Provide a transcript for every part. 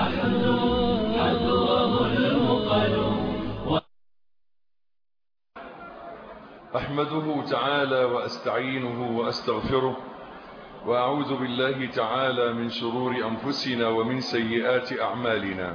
يحلو حذوه المقل أحمده تعالى وأستعينه وأستغفره وأعوذ بالله تعالى من شرور أنفسنا ومن سيئات أعمالنا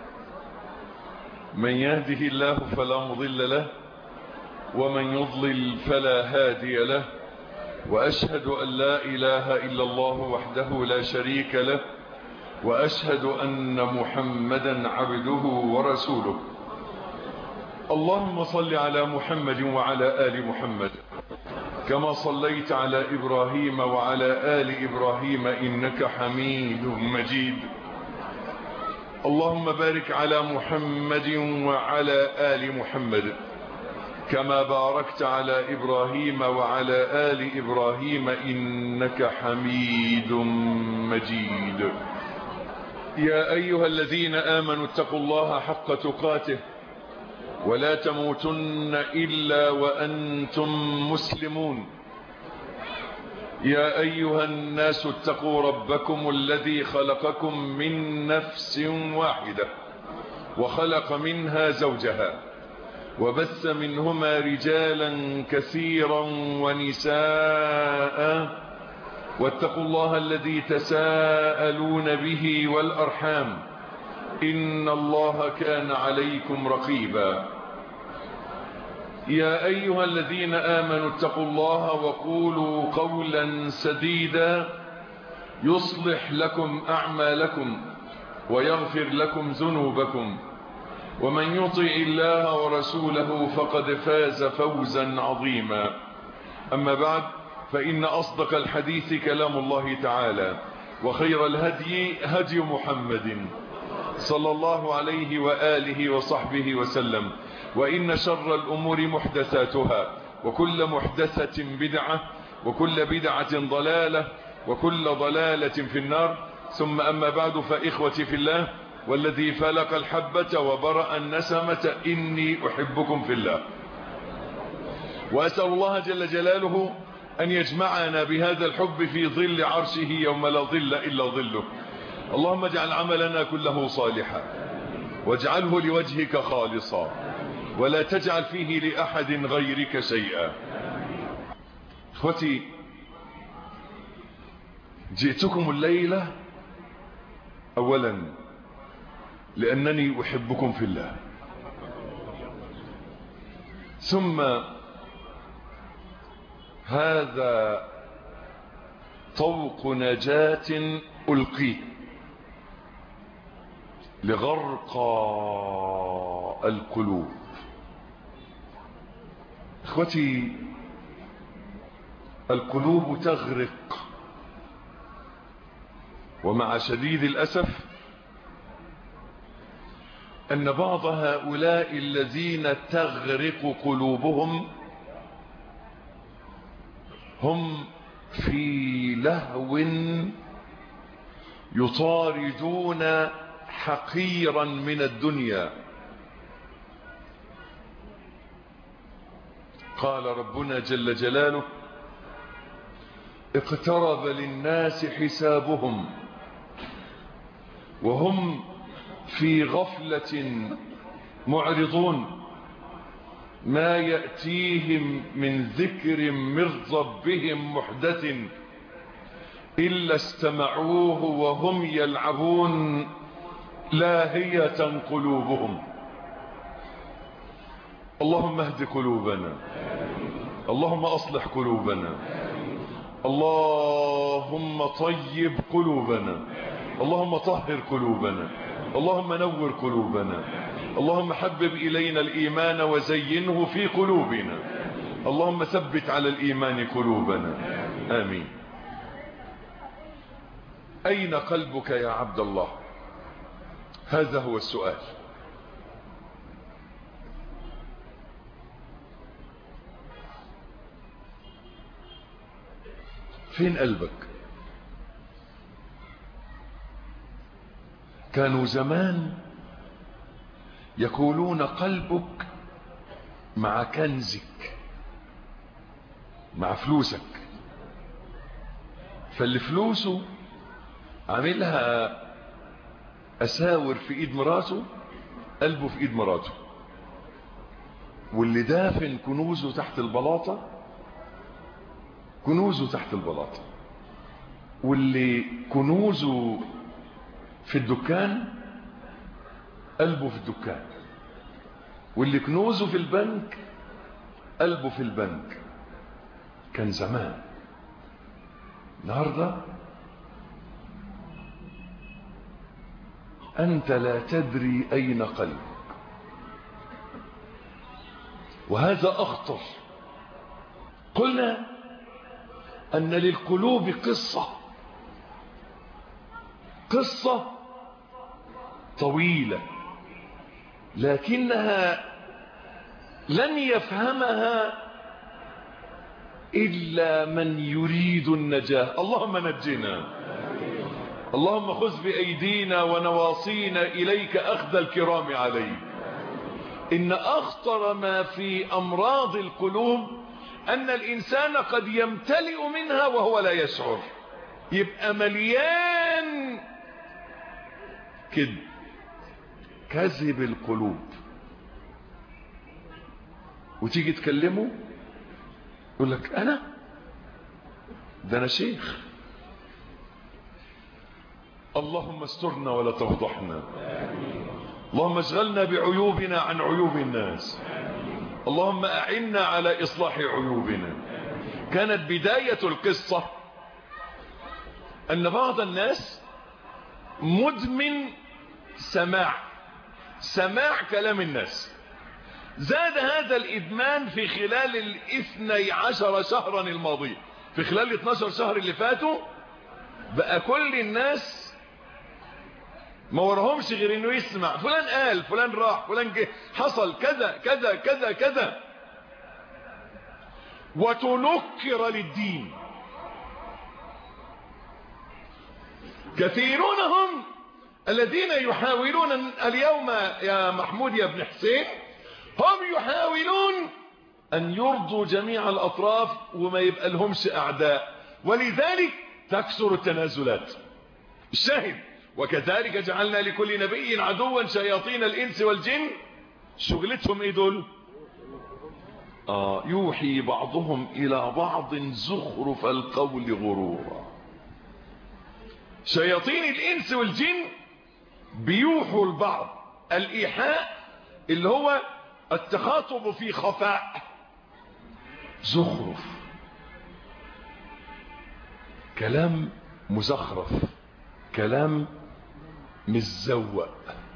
من يهده الله فلا مضل له ومن يضلل فلا هادي له وأشهد أن لا إله إلا الله وحده لا شريك له وأشهد أن محمدا عبده ورسوله اللهم صل على محمد وعلى آل محمد كما صليت على إبراهيم وعلى آل إبراهيم إنك حميد مجيد اللهم بارك على محمد وعلى آل محمد كما باركت على إبراهيم وعلى آل إبراهيم إنك حميد مجيد يا أيها الذين آمنوا اتقوا الله حق تقاته ولا تموتن إلا وأنتم مسلمون يا أيها الناس اتقوا ربكم الذي خلقكم من نفس واحدة وخلق منها زوجها وبث منهما رجالا كثيرا ونساء واتقوا الله الذي تساءلون به والأرحام إن الله كان عليكم رقيبا يا أيها الذين آمنوا اتقوا الله وقولوا قولا سديدا يصلح لكم أعمالكم ويغفر لكم ذنوبكم ومن يطع الله ورسوله فقد فاز فوزا عظيما أما بعد فإن أصدق الحديث كلام الله تعالى وخير الهدي هدي محمد صلى الله عليه وآله وصحبه وسلم وإن شر الأمور محدثاتها وكل محدثة بدعة وكل بدعة ضلالة وكل ضلالة في النار ثم أما بعد فإخوتي في الله والذي فلق الحبة وبرأ النسمة إني أحبكم في الله وأسأل الله جل جلاله أن يجمعنا بهذا الحب في ظل عرشه يوم لا ظل إلا ظله اللهم اجعل عملنا كله صالحا واجعله لوجهك خالصا ولا تجعل فيه لأحد غيرك شيئا اخوتي جئتكم الليلة اولا لانني احبكم في الله ثم هذا طوق نجاة ألقيه لغرقى القلوب اخوتي القلوب تغرق ومع شديد الأسف أن بعض هؤلاء الذين تغرق قلوبهم هم في لهو يطاردون حقيرا من الدنيا قال ربنا جل جلاله اقترب للناس حسابهم وهم في غفلة معرضون ما يأتيهم من ذكر من ربهم محدث إلا استمعوه وهم يلعبون لاهية قلوبهم اللهم اهد قلوبنا اللهم أصلح قلوبنا اللهم طيب قلوبنا اللهم طهر قلوبنا اللهم نور قلوبنا اللهم حبب إلينا الإيمان وزينه في قلوبنا اللهم ثبت على الإيمان قلوبنا آمين أين قلبك يا عبد الله هذا هو السؤال فين قلبك كانوا زمان يقولون قلبك مع كنزك مع فلوسك فاللي فلوسه عاملها أساور في إيد مراته قلبه في إيد مراته واللي دافن كنوزه تحت البلاطة كنوزه تحت البلاطة واللي كنوزه في الدكان قلبه في الدكان واللي كنوزه في البنك قلبه في البنك كان زمان النهارده أنت لا تدري أين قلبك وهذا أخطر قلنا أن للقلوب قصة قصة طويلة لكنها لن يفهمها إلا من يريد النجاة اللهم نجنا اللهم خذ بأيدينا ونواصينا إليك أخذ الكرام عليك إن أخطر ما في أمراض القلوب أن الإنسان قد يمتلئ منها وهو لا يشعر يبقى مليان كذب كذب القلوب وتيجي تكلمه يقول لك أنا ده أنا شيخ اللهم استرنا ولا تفضحنا اللهم اشغلنا بعيوبنا عن عيوب الناس اللهم أعنا على إصلاح عيوبنا كانت بداية القصة أن بعض الناس مدمن سماع سماع كلام الناس زاد هذا الإدمان في خلال الاثني عشر شهرا الماضية في خلال 12 شهر اللي فاتوا بقى كل الناس ما ورهمش غير انه يسمع فلان قال فلان راح فلان جه حصل كذا كذا كذا كذا وتنكر للدين كثيرون هم الذين يحاولون اليوم يا محمود يا ابن حسين هم يحاولون أن يرضوا جميع الأطراف وما يبقى لهمش أعداء ولذلك تكسر التنازلات الشاهد وكذلك جعلنا لكل نبي عدوا شياطين الإنس والجن شغلتهم ايه دول آه يوحي بعضهم إلى بعض زخرف القول غرورا شياطين الإنس والجن بيوحوا البعض الإيحاء اللي هو التخاطب في خفاء زخرف كلام مزخرف كلام مزوق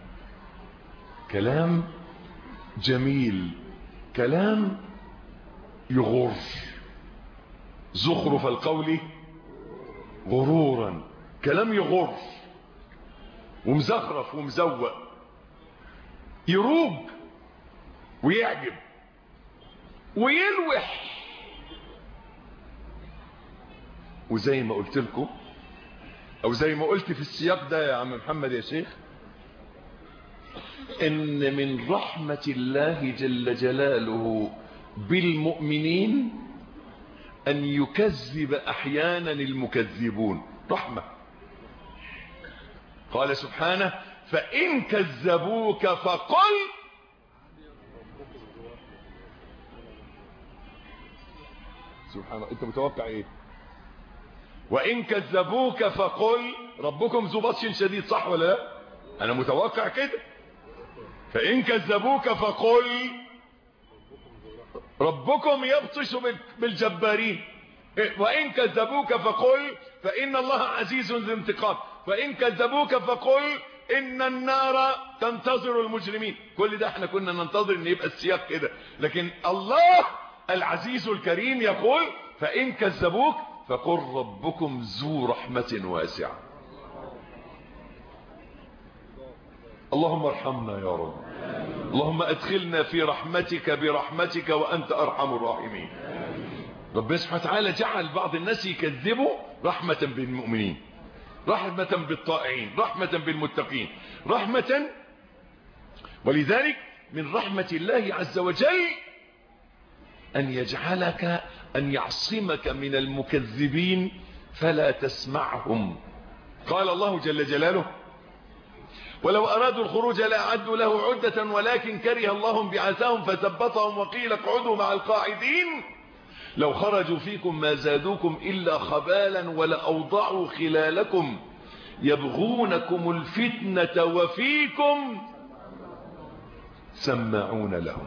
كلام جميل كلام يغر زخرف القول غرورا كلام يغر ومزخرف ومزوق يروج ويعجب ويلوح وزي ما قلت لكم او زي ما قلت في السياق ده يا عم محمد يا شيخ ان من رحمة الله جل جلاله بالمؤمنين ان يكذب احيانا المكذبون رحمة قال سبحانه فان كذبوك فقل سبحان الله انت متوقع ايه وإن كذبوك فقل ربكم ذو بطش شديد صح ولا لا أنا متوقع كده فإن كذبوك فقل ربكم يبطش بالجبارين وإن كذبوك فقل فإن الله عزيز ذو انتقام فإن كذبوك فقل إن النار تنتظر المجرمين كل ده احنا كنا ننتظر ان يبقى السياق كده لكن الله العزيز الكريم يقول فإن كذبوك فقل ربكم ذو رحمة واسعة اللهم ارحمنا يا رب اللهم ادخلنا في رحمتك برحمتك وأنت أرحم الراحمين ربنا سبحانه وتعالى جعل بعض الناس يكذبوا رحمة بالمؤمنين رحمة بالطائعين رحمة بالمتقين رحمة ولذلك من رحمة الله عز وجل أن يجعلك أن يعصمك من المكذبين فلا تسمعهم قال الله جل جلاله ولو أرادوا الخروج لأعدوا له عدة ولكن كره الله بعثاهم فثبتهم وقيل اقعدوا مع القاعدين لو خرجوا فيكم ما زادوكم إلا خبالا ولأوضعوا خلالكم يبغونكم الفتنة وفيكم سماعون لهم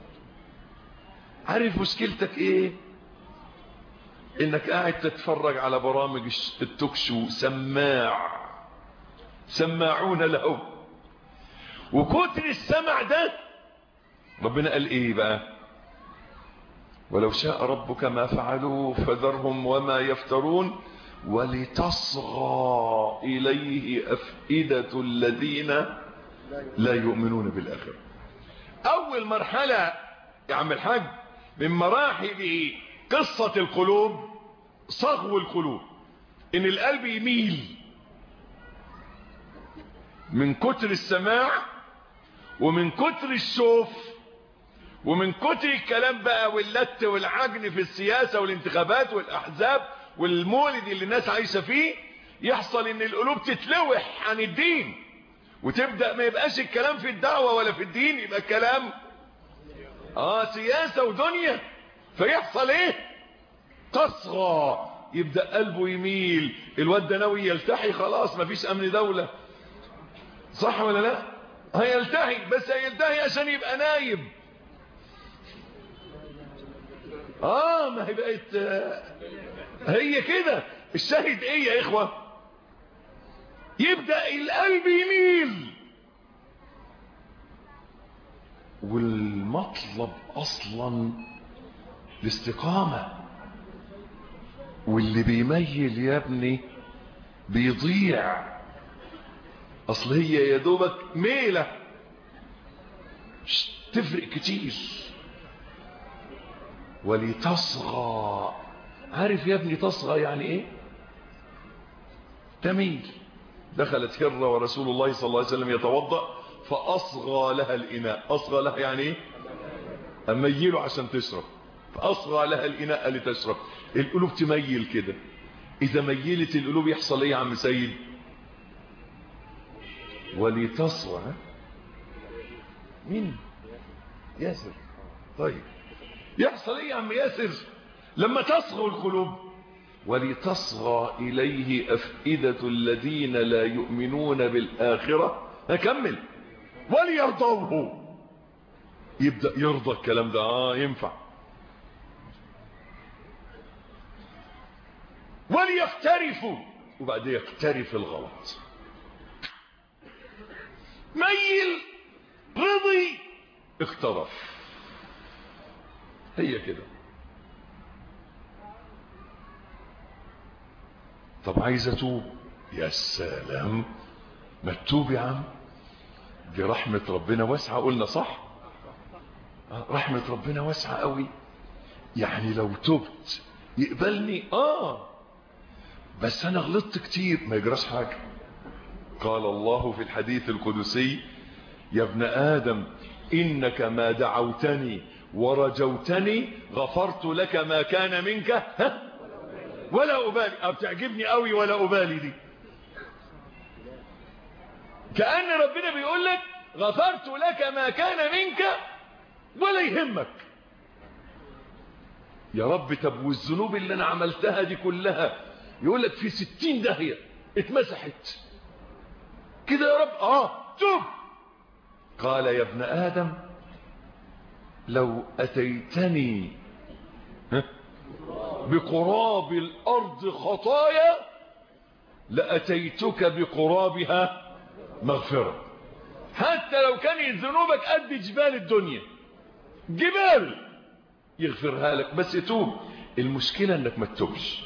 عارف مشكلتك ايه انك قاعد تتفرج على برامج التوكشو سماع سماعون له وكتر السمع ده ربنا قال ايه بقى ولو شاء ربك ما فعلوه فذرهم وما يفترون ولتصغى إليه أفئدة الذين لا يؤمنون بالآخرة أول مرحلة يا عم الحاج من مراحل قصة القلوب صغو القلوب إن القلب يميل من كتر السماع ومن كتر الشوف ومن كتر الكلام بقى واللت والعجن في السياسة والانتخابات والأحزاب والمولد اللي الناس عايشة فيه يحصل ان القلوب تتلوح عن الدين وتبدأ ما يبقاش الكلام في الدعوة ولا في الدين يبقى الكلام اه سياسة ودنيا فيحصل ايه تصغى يبدأ قلبه يميل الواد ده ناوي يلتحي خلاص مفيش امن دولة صح ولا لا هيلتحي بس هيلتحي عشان يبقى نايب اه ما هي بقت هي كده الشاهد ايه يا اخوة يبدأ القلب يميل والمطلب اصلا الاستقامة واللي بيميل يا ابني بيضيع اصل هي يا دوبك ميلة تفرق كتير ولتصغى عارف يا ابني تصغى يعني ايه تميل دخلت هرة ورسول الله صلى الله عليه وسلم يتوضأ فأصغى لها الإناء أصغى لها يعني ايه أميله عشان تشرب فأصغى لها الإناء لتشرب القلوب تميل كده إذا ميلت القلوب يحصل ايه يا عم سيد ولتصغى مين ياسر طيب يحصل ايه يا عم ياسر لما تصغى القلوب ولتصغى إليه أفئدة الذين لا يؤمنون بالآخرة أكمل وليرضوه يبدأ يرضى الكلام ده آه ينفع وليقترفوا وبعدين يقترف الغلط ميل رضي اقترف هي كده طب عايز اتوب يا سلام ما تتوب يا عم دي رحمة ربنا واسعة قلنا صح رحمة ربنا واسعة قوي يعني لو تبت يقبلني اه بس انا غلطت كتير ما يجراش حاجة قال الله في الحديث القدسي يا ابن آدم إنك ما دعوتني ورجوتني غفرت لك ما كان منك ها ولا أبالي بتعجبني قوي ولا أبالي دي كأن ربنا بيقول لك غفرت لك ما كان منك ولا يهمك يا رب طب والذنوب اللي انا عملتها دي كلها يقول لك في ستين داهية اتمسحت كده يا رب اه توب قال يا ابن آدم لو أتيتني بقراب الأرض خطايا لأتيتك بقرابها مغفرة حتى لو كانت ذنوبك قد جبال الدنيا جبال يغفرها لك بس توب المشكلة انك ما تتوبش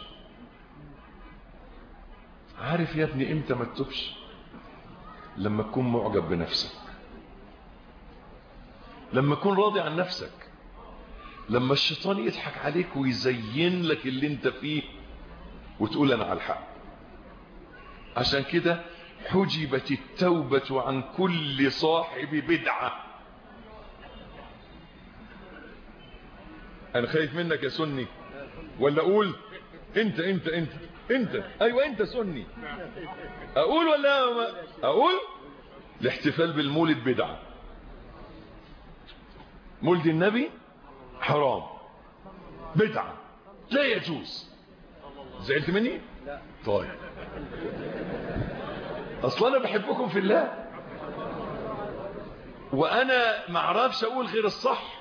عارف يا ابني امتى ما تتوبش لما تكون معجب بنفسك لما تكون راضي عن نفسك لما الشيطان يضحك عليك ويزين لك اللي انت فيه وتقول انا على الحق عشان كده حجبت التوبة عن كل صاحب بدعة انا خايف منك يا سني ولا اقول انت انت انت انت ايوه انت سني اقول ولا ما اقول الاحتفال بالمولد بدعة مولد النبي حرام بدعة لا يجوز زعلت مني لا طيب اصلا انا بحبكم في الله وانا ما اعرفش اقول غير الصح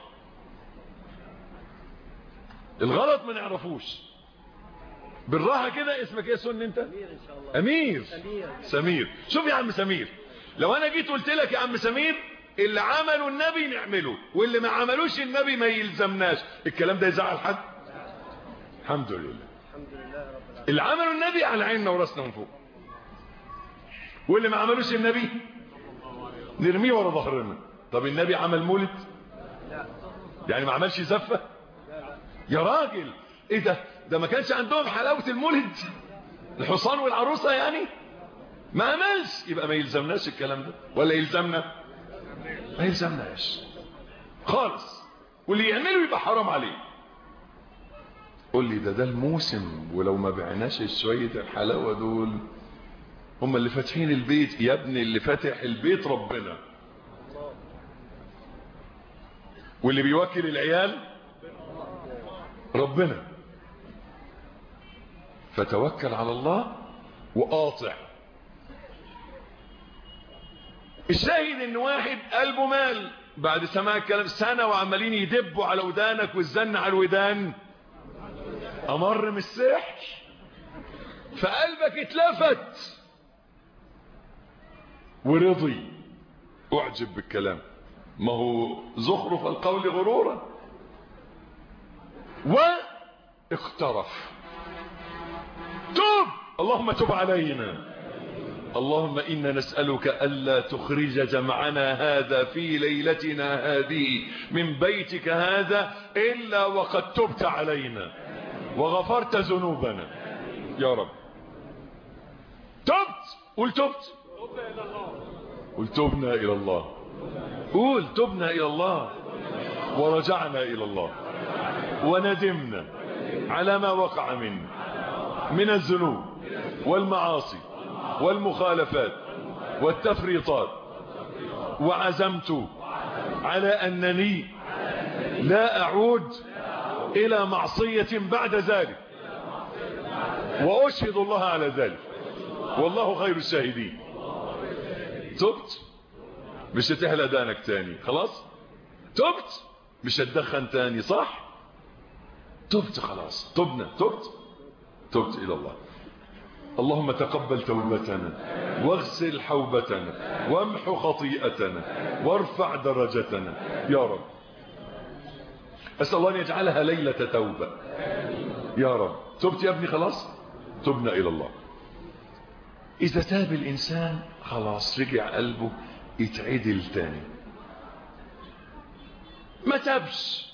الغلط ما نعرفوش بالراحه كده اسمك ايه سن انت أمير إن شاء الله امير أمير سمير شوف يا عم سمير لو انا جيت قلت لك يا عم سمير اللي عمله النبي نعمله واللي ما عملوش النبي ما يلزمناش الكلام ده يزعل حد الحمد لله الحمد لله رب العالمين اللي عمله النبي على عيننا وراسنا من فوق واللي ما عملوش النبي نرميه ورا ظهرنا طب النبي عمل مولد لا يعني ما عملش زفه يا راجل ايه ده ده ما كانش عندهم حلاوه المولد الحصان والعروسه يعني ما عملش يبقى ما يلزمناش الكلام ده ولا يلزمنا ما يلزمناش خالص واللي يعمله يبقى حرام عليه قول لي ده ده الموسم ولو ما بعناش شويه الحلاوه دول هم اللي فاتحين البيت يا ابني اللي فاتح البيت ربنا واللي بيوكل العيال ربنا فتوكل على الله وقاطع الشاهد ان واحد قلبه مال بعد سماع الكلام سنة وعمالين يدبوا على ودانك والزن على الودان امر من السحر فقلبك اتلفت ورضي اعجب بالكلام ما هو زخرف القول غرورا واقترف توب اللهم تب علينا اللهم إنا نسألك ألا تخرج جمعنا هذا في ليلتنا هذه من بيتك هذا إلا وقد تبت علينا وغفرت ذنوبنا يا رب تبت قل تبت قل تبنا إلى الله قول تبنا إلى الله ورجعنا إلى الله وندمنا على ما وقع منا من الذنوب والمعاصي والمخالفات والتفريطات وعزمت على أنني لا أعود إلى معصية بعد ذلك وأشهد الله على ذلك والله خير الشاهدين تبت مش هتحلى دانك تاني خلاص تبت مش هتدخن تاني صح تبت خلاص تبنا تبت تبت إلى الله اللهم تقبل توبتنا واغسل حوبتنا وامحو خطيئتنا وارفع درجتنا يا رب أسأل الله أن يجعلها ليلة توبة يا رب تبت يا ابني خلاص تبنا إلى الله إذا تاب الإنسان خلاص رجع قلبه يتعدل تاني ما تابش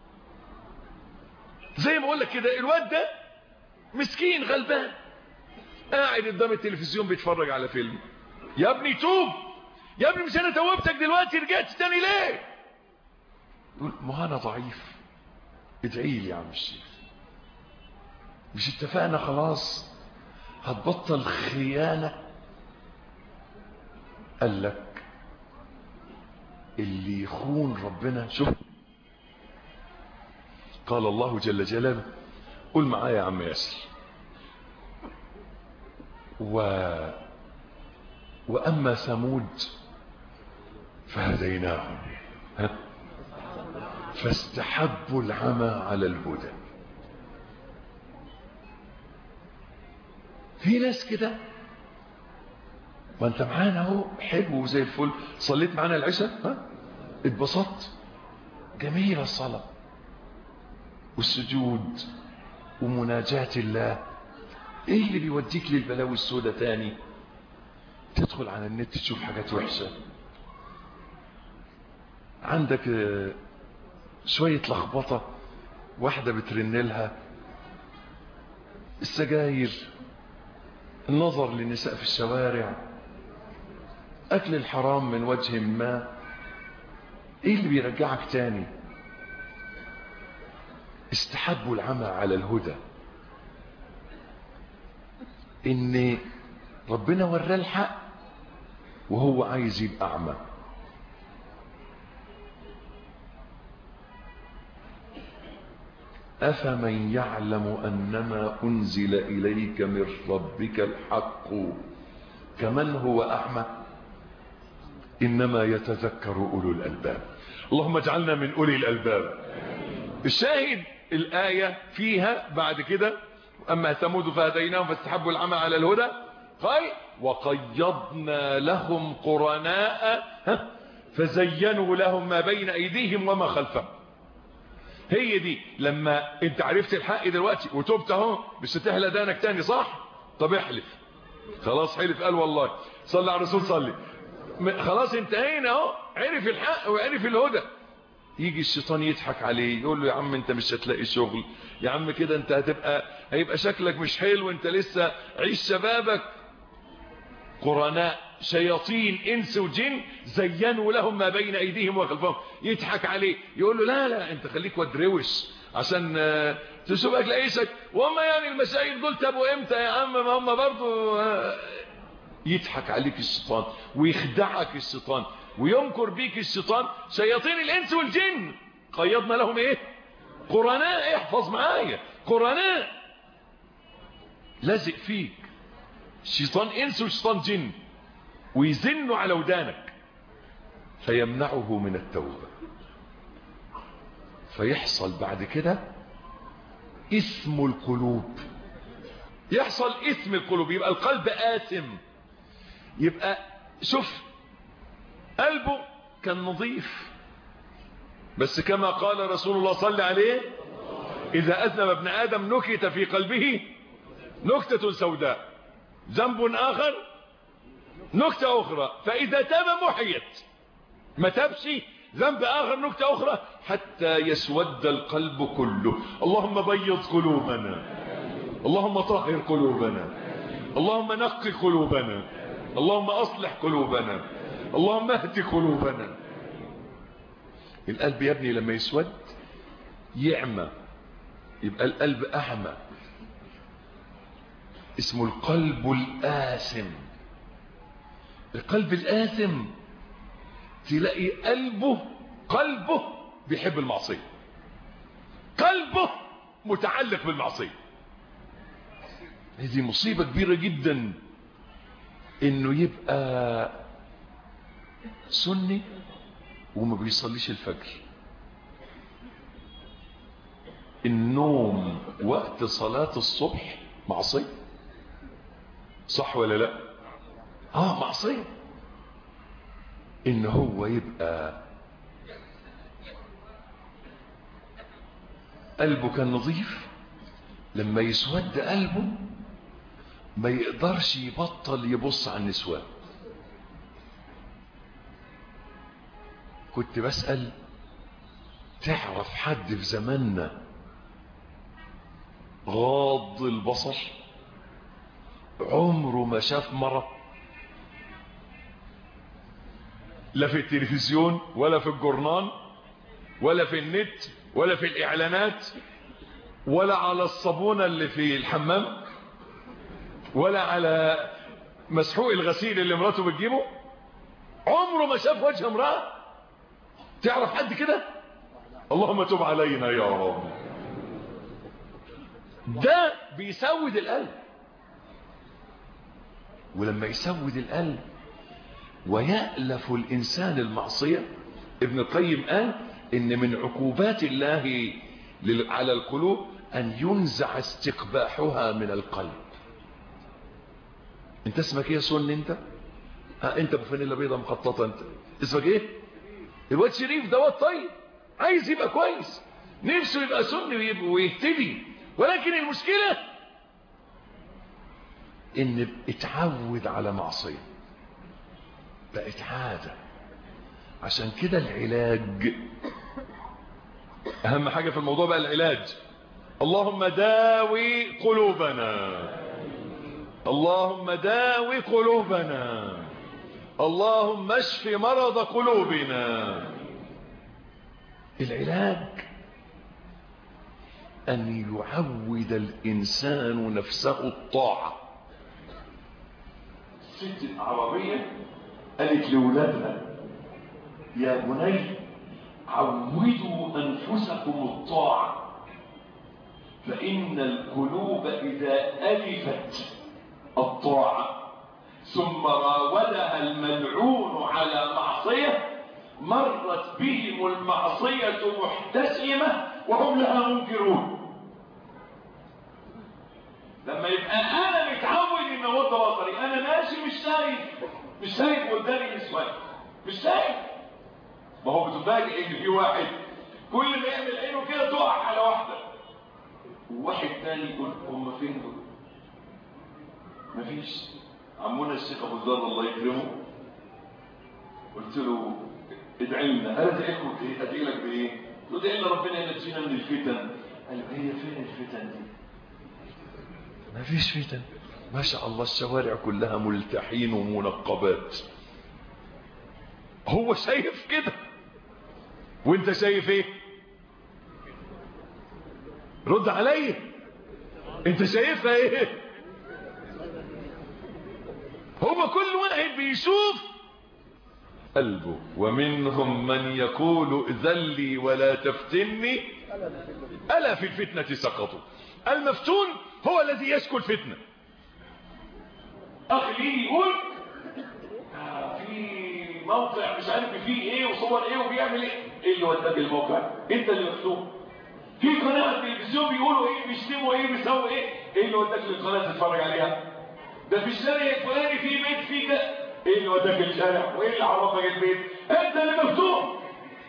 زي ما اقول لك كده الواد ده مسكين غلبان قاعد قدام التلفزيون بيتفرج على فيلم يا ابني توب يا ابني مش انا توبتك دلوقتي رجعت تاني ليه يقول ما انا ضعيف ادعي لي يا عم الشيخ مش اتفقنا خلاص هتبطل خيانة قال لك اللي يخون ربنا شوف قال الله جل جلاله قل معايا يا عم ياسر و وأما ثمود فهديناهم ها؟ فاستحبوا العمى على الهدى في ناس كده ما انت معانا اهو حلو وزي الفل صليت معانا العشاء ها اتبسطت جميلة الصلاة والسجود ومناجاة الله ايه اللي بيوديك للبلاوي السوداء تاني تدخل على النت تشوف حاجات وحشة عندك آه، شوية لخبطة واحدة بترن لها السجاير النظر للنساء في الشوارع أكل الحرام من وجه ما إيه اللي بيرجعك تاني استحبوا العمى على الهدى إن ربنا وراه الحق وهو عايز يبقى أعمى أفمن يعلم أنما أنزل إليك من ربك الحق كمن هو أعمى إنما يتذكر أولو الألباب اللهم اجعلنا من أولي الألباب الشاهد الآية فيها بعد كده أما ثمود فهديناهم فاستحبوا العمى على الهدى قال وقيضنا لهم قرناء فزينوا لهم ما بين أيديهم وما خلفهم هي دي لما انت عرفت الحق دلوقتي وتوبت اهو مش هتحلى دانك تاني صح طب احلف خلاص حلف قال والله صلى على الرسول صلي خلاص انتهينا اهو عرف الحق وعرف الهدى يجي الشيطان يضحك عليه يقول له يا عم انت مش هتلاقي شغل يا عم كده انت هتبقى هيبقى شكلك مش حلو انت لسه عيش شبابك قرناء شياطين انس وجن زينوا لهم ما بين ايديهم وخلفهم يضحك عليه يقول له لا لا انت خليك ودروش عشان تشوف اكل عيشك وهم يعني المشايخ دول تابوا امتى يا عم ما هم برضو يضحك عليك الشيطان ويخدعك الشيطان ويمكر بيك الشيطان شياطين الانس والجن قيضنا لهم ايه قرناء احفظ معايا قرناء لازق فيك شيطان انس وشيطان جن ويزنوا على ودانك فيمنعه من التوبة فيحصل بعد كده اسم القلوب يحصل اسم القلوب يبقى القلب آثم يبقى شوف قلبه كان نظيف بس كما قال رسول الله صلى عليه إذا أذنب ابن آدم نكت في قلبه نكتة سوداء ذنب آخر نكتة أخرى فإذا تاب محيت ما تبش ذنب آخر نكتة أخرى حتى يسود القلب كله اللهم بيض قلوبنا اللهم طهر قلوبنا اللهم نقي قلوبنا اللهم أصلح قلوبنا اللهم اهد قلوبنا القلب يا ابني لما يسود يعمى يبقى القلب أعمى اسمه القلب الآثم القلب الآثم تلاقي قلبه قلبه بيحب المعصية قلبه متعلق بالمعصية هذه مصيبة كبيرة جدا انه يبقى سني وما بيصليش الفجر النوم وقت صلاة الصبح معصية صح ولا لا اه معصية ان هو يبقى قلبه كان نظيف لما يسود قلبه ما يقدرش يبطل يبص على النسوان كنت بسأل تعرف حد في زماننا غاض البصر عمره ما شاف مرة لا في التلفزيون ولا في الجورنان ولا في النت ولا في الإعلانات ولا على الصابونة اللي في الحمام ولا على مسحوق الغسيل اللي مراته بتجيبه عمره ما شاف وجه امرأة تعرف حد كده اللهم تب علينا يا رب ده بيسود القلب ولما يسود القلب ويألف الإنسان المعصية ابن القيم قال إن من عقوبات الله على القلوب أن ينزع استقباحها من القلب انت اسمك ايه يا سن انت ها انت بفانيلا بيضة مخططة انت اسمك ايه الواد شريف ده واد طيب عايز يبقى كويس نفسه يبقى سني ويهتدي ولكن المشكلة ان اتعود على معصية بقت عادة عشان كده العلاج اهم حاجة في الموضوع بقى العلاج اللهم داوي قلوبنا اللهم داوي قلوبنا اللهم اشف مرض قلوبنا العلاج أن يعود الإنسان نفسه الطاعة الست العربية قالت لولادها يا بني عودوا أنفسكم الطاعة فإن القلوب إذا ألفت الطاعة ثم راودها الملعون على معصية مرت بهم المعصية محتسمة وهم لها منكرون لما يبقى أنا متعود إن أغض بصري أنا ماشي مش شايف مش شايف قدامي نسوان مش شايف ما هو بتفاجئ إن في واحد كل ما يعمل عينه كده تقع على واحدة وواحد تاني يقول هم فين دول مفيش عمونا الشيخ ابو الزر الله يكرمه قلت له ادعي لنا قال ادعي لكم بايه ادعي لك بايه قلت له ادعي لنا ربنا ينجينا من الفتن قال له هي فين الفتن دي مفيش فتن ما شاء الله الشوارع كلها ملتحين ومنقبات هو شايف كده وانت شايف ايه رد عليا انت شايفها ايه هو كل واحد بيشوف قلبه ومنهم من يقول ذلي ولا تفتني ألا في الفتنة سقطوا المفتون هو الذي يشكو الفتنة أخ ليه يقول في موقع مش عارف فيه ايه وصور ايه وبيعمل ايه ايه اللي وداك الموقع انت اللي مفتون في قناة التلفزيون بيقولوا ايه بيشتموا ايه بيسووا ايه ايه اللي وداك للقناة تتفرج عليها ده في الشارع الفلاني في بيت في ده ايه اللي وداك الشارع وايه اللي عرفك البيت انت اللي مفتوح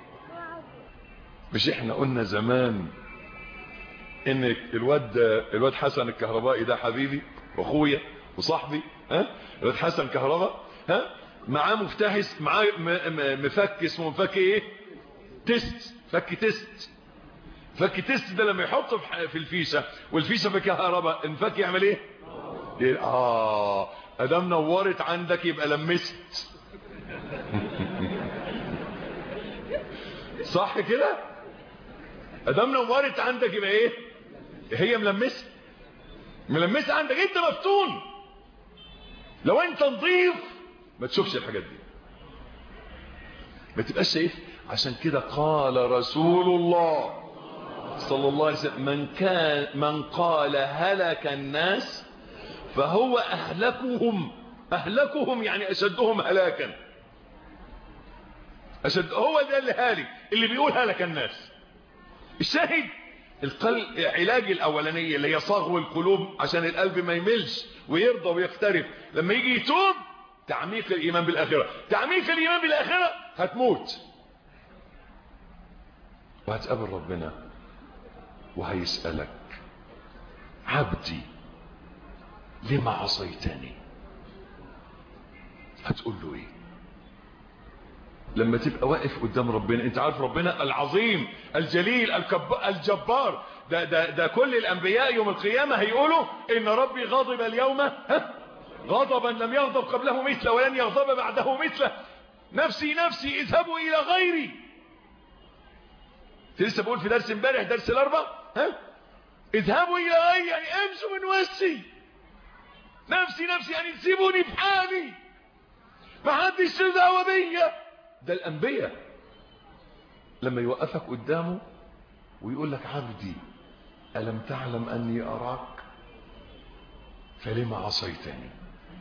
مش احنا قلنا زمان ان الواد الواد حسن الكهربائي ده حبيبي واخويا وصاحبي ها الواد حسن كهرباء ها معاه مفتاح معاه مفك اسمه مفك ايه تيست فك تيست فك تيست ده لما يحطه في الفيشه والفيشه في كهرباء المفك يعمل ايه اه ادام نورت عندك يبقى لمست صح كده ادام نورت عندك يبقى ايه هي ملمسه ملمسه عندك انت مفتون لو انت نظيف ما تشوفش الحاجات دي ما تبقاش شايف عشان كده قال رسول الله صلى الله عليه وسلم من كان من قال هلك الناس فهو أهلكهم أهلكهم يعني أشدهم هلاكا أشد هو ده اللي هالك اللي بيقول هلك الناس الشاهد القلب علاج الأولانية اللي هي صغو القلوب عشان القلب ما يملش ويرضى ويختلف لما يجي يتوب تعميق الإيمان بالآخرة تعميق الإيمان بالآخرة هتموت وهتقابل ربنا وهيسألك عبدي لما عصيتني هتقول له ايه لما تبقى واقف قدام ربنا انت عارف ربنا العظيم الجليل الكب... الجبار ده, ده, ده كل الانبياء يوم القيامة هيقولوا ان ربي غضب اليوم ها؟ غضبا لم يغضب قبله مثله ولن يغضب بعده مثله نفسي نفسي اذهبوا الى غيري لسه بقول في درس امبارح درس الاربع ها اذهبوا الى غيري يعني امشوا من وسي نفسي نفسي يعني تسيبوني في حالي ما حدش دعوه بيا ده الانبياء لما يوقفك قدامه ويقول لك عبدي الم تعلم اني اراك فلما عصيتني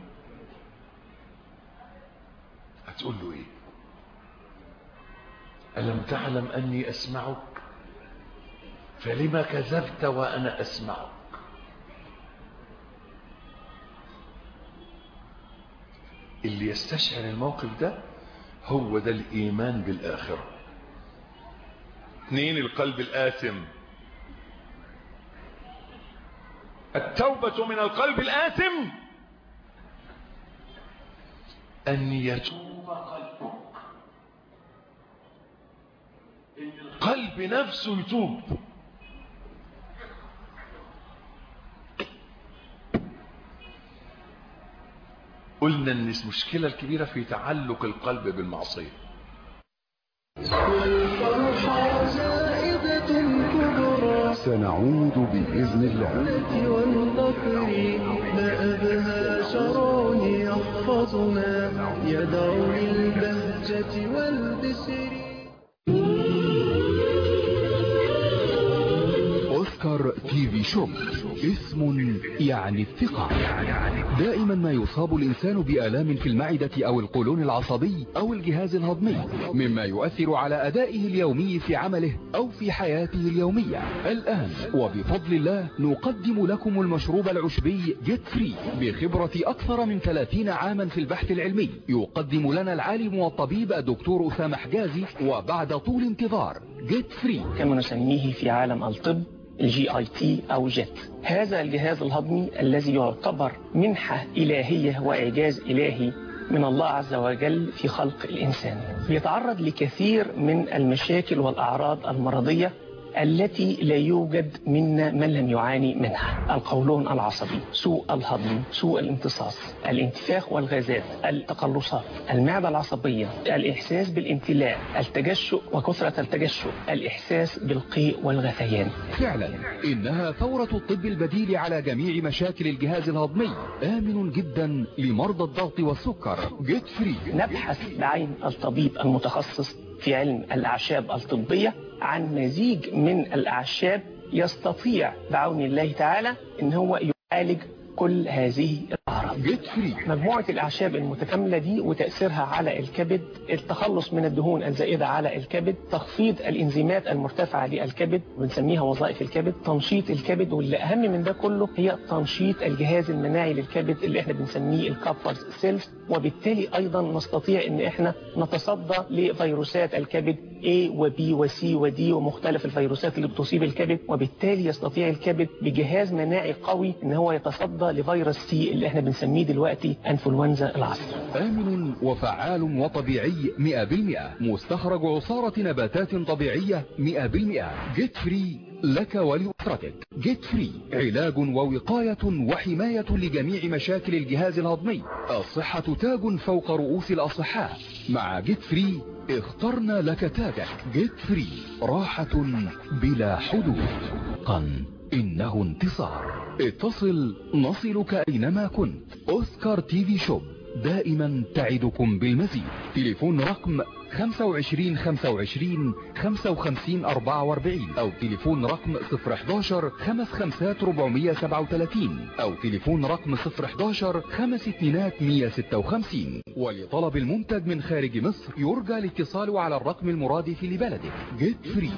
هتقول له ايه الم تعلم اني اسمعك فلما كذبت وانا اسمعك اللي يستشعر الموقف ده هو ده الإيمان بالآخرة اثنين القلب الآثم التوبة من القلب الآثم أن يتوب قلبك إن القلب نفسه يتوب قلنا ان المشكلة الكبيرة في تعلق القلب بالمعصية والفرحة زائدة كبرى سنعود بإذن الله والفقر ما أبهى شرع يحفظنا يدعو للبهجة والبشر أوسكار تي في شوب اسم يعني الثقة دائما ما يصاب الإنسان بآلام في المعدة أو القولون العصبي أو الجهاز الهضمي مما يؤثر على أدائه اليومي في عمله أو في حياته اليومية الآن وبفضل الله نقدم لكم المشروب العشبي جيت فري بخبرة أكثر من 30 عاما في البحث العلمي يقدم لنا العالم والطبيب الدكتور أسامة حجازي وبعد طول انتظار جيت فري كما نسميه في عالم الطب الجي اي تي او جيت هذا الجهاز الهضمي الذي يعتبر منحة إلهية وإعجاز إلهي من الله عز وجل في خلق الإنسان بيتعرض لكثير من المشاكل والأعراض المرضية التي لا يوجد منا من لم يعاني منها القولون العصبي سوء الهضم سوء الامتصاص الانتفاخ والغازات التقلصات المعدة العصبية الإحساس بالامتلاء التجشؤ وكثرة التجشؤ الإحساس بالقيء والغثيان فعلا إنها ثورة الطب البديل على جميع مشاكل الجهاز الهضمي آمن جدا لمرضى الضغط والسكر جيت فري نبحث بعين الطبيب المتخصص في علم الأعشاب الطبية عن مزيج من الأعشاب يستطيع بعون الله تعالى ان هو يعالج كل هذه الأعراض جيت فري مجموعة الأعشاب المتكاملة دي وتأثيرها على الكبد التخلص من الدهون الزائدة على الكبد تخفيض الإنزيمات المرتفعة للكبد بنسميها وظائف الكبد تنشيط الكبد واللي أهم من ده كله هي تنشيط الجهاز المناعي للكبد اللي احنا بنسميه الكابرز سيلز وبالتالي أيضا نستطيع ان احنا نتصدى لفيروسات الكبد A و B و C و D ومختلف الفيروسات اللي بتصيب الكبد وبالتالي يستطيع الكبد بجهاز مناعي قوي ان هو يتصدى لفيروس سي اللي احنا بنسميه دلوقتي انفلونزا العصر آمن وفعال وطبيعي 100% مستخرج عصارة نباتات طبيعية 100% جيت فري لك ولأسرتك جيت فري علاج ووقاية وحماية لجميع مشاكل الجهاز الهضمي الصحة تاج فوق رؤوس الأصحاء مع جيت فري اخترنا لك تاجك جيت فري راحة بلا حدود قن إنه انتصار اتصل نصلك أينما كنت أوسكار تي في شوب دائما تعدكم بالمزيد تليفون رقم 25 25 55 44 او تليفون رقم 011 55 437 او تليفون رقم 011 5 2 156 ولطلب المنتج من خارج مصر يرجى الاتصال على الرقم المرادف لبلدك جيت فري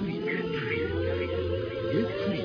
جيت فري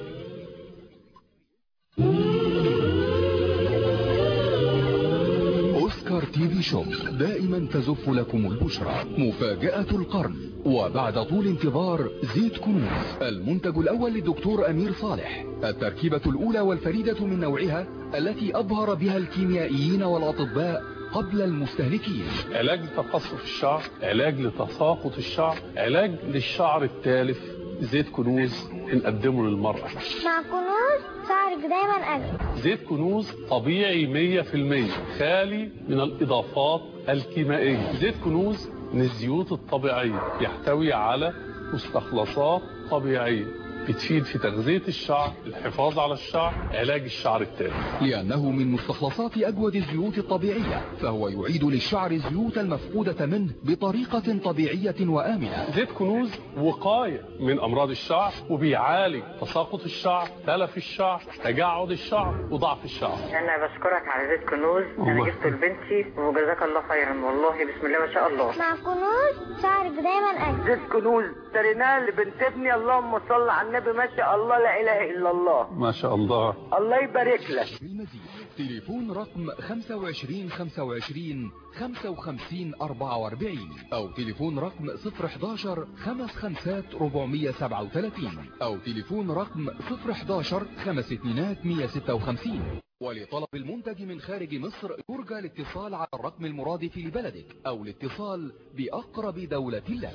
أوسكار تي في شوب دائما تزف لكم البشرى مفاجأة القرن وبعد طول انتظار زيت كنوز المنتج الأول للدكتور أمير صالح التركيبة الأولى والفريدة من نوعها التي أظهر بها الكيميائيين والأطباء قبل المستهلكين علاج لتقصف الشعر علاج لتساقط الشعر علاج للشعر التالف زيت كنوز بنقدمه للمرأة مع كنوز شعرك دايما أجمل زيت كنوز طبيعي 100% خالي من الإضافات الكيميائية زيت كنوز من الزيوت الطبيعية يحتوي على مستخلصات طبيعية بتفيد في تغذية الشعر الحفاظ على الشعر علاج الشعر التالف لأنه من مستخلصات أجود الزيوت الطبيعية فهو يعيد للشعر الزيوت المفقودة منه بطريقة طبيعية وآمنة زيت كنوز وقاية من أمراض الشعر وبيعالج تساقط الشعر تلف الشعر تجعد الشعر وضعف الشعر انا بشكرك على زيت كنوز انا الله. جبته لبنتي وجزاك الله خيرا والله بسم الله ما شاء الله مع كنوز شعرك دايما أجمل زيت كنوز اشتريناه لبنت ابني اللهم صل على النبي ما شاء الله لا اله الا الله ما شاء الله الله يبارك لك بالمزيد تليفون رقم 25 25 55 44 أو تليفون رقم 011 55 437 أو تليفون رقم 011 52 156 ولطلب المنتج من خارج مصر يرجى الاتصال على الرقم المرادف لبلدك أو الاتصال بأقرب دولة لك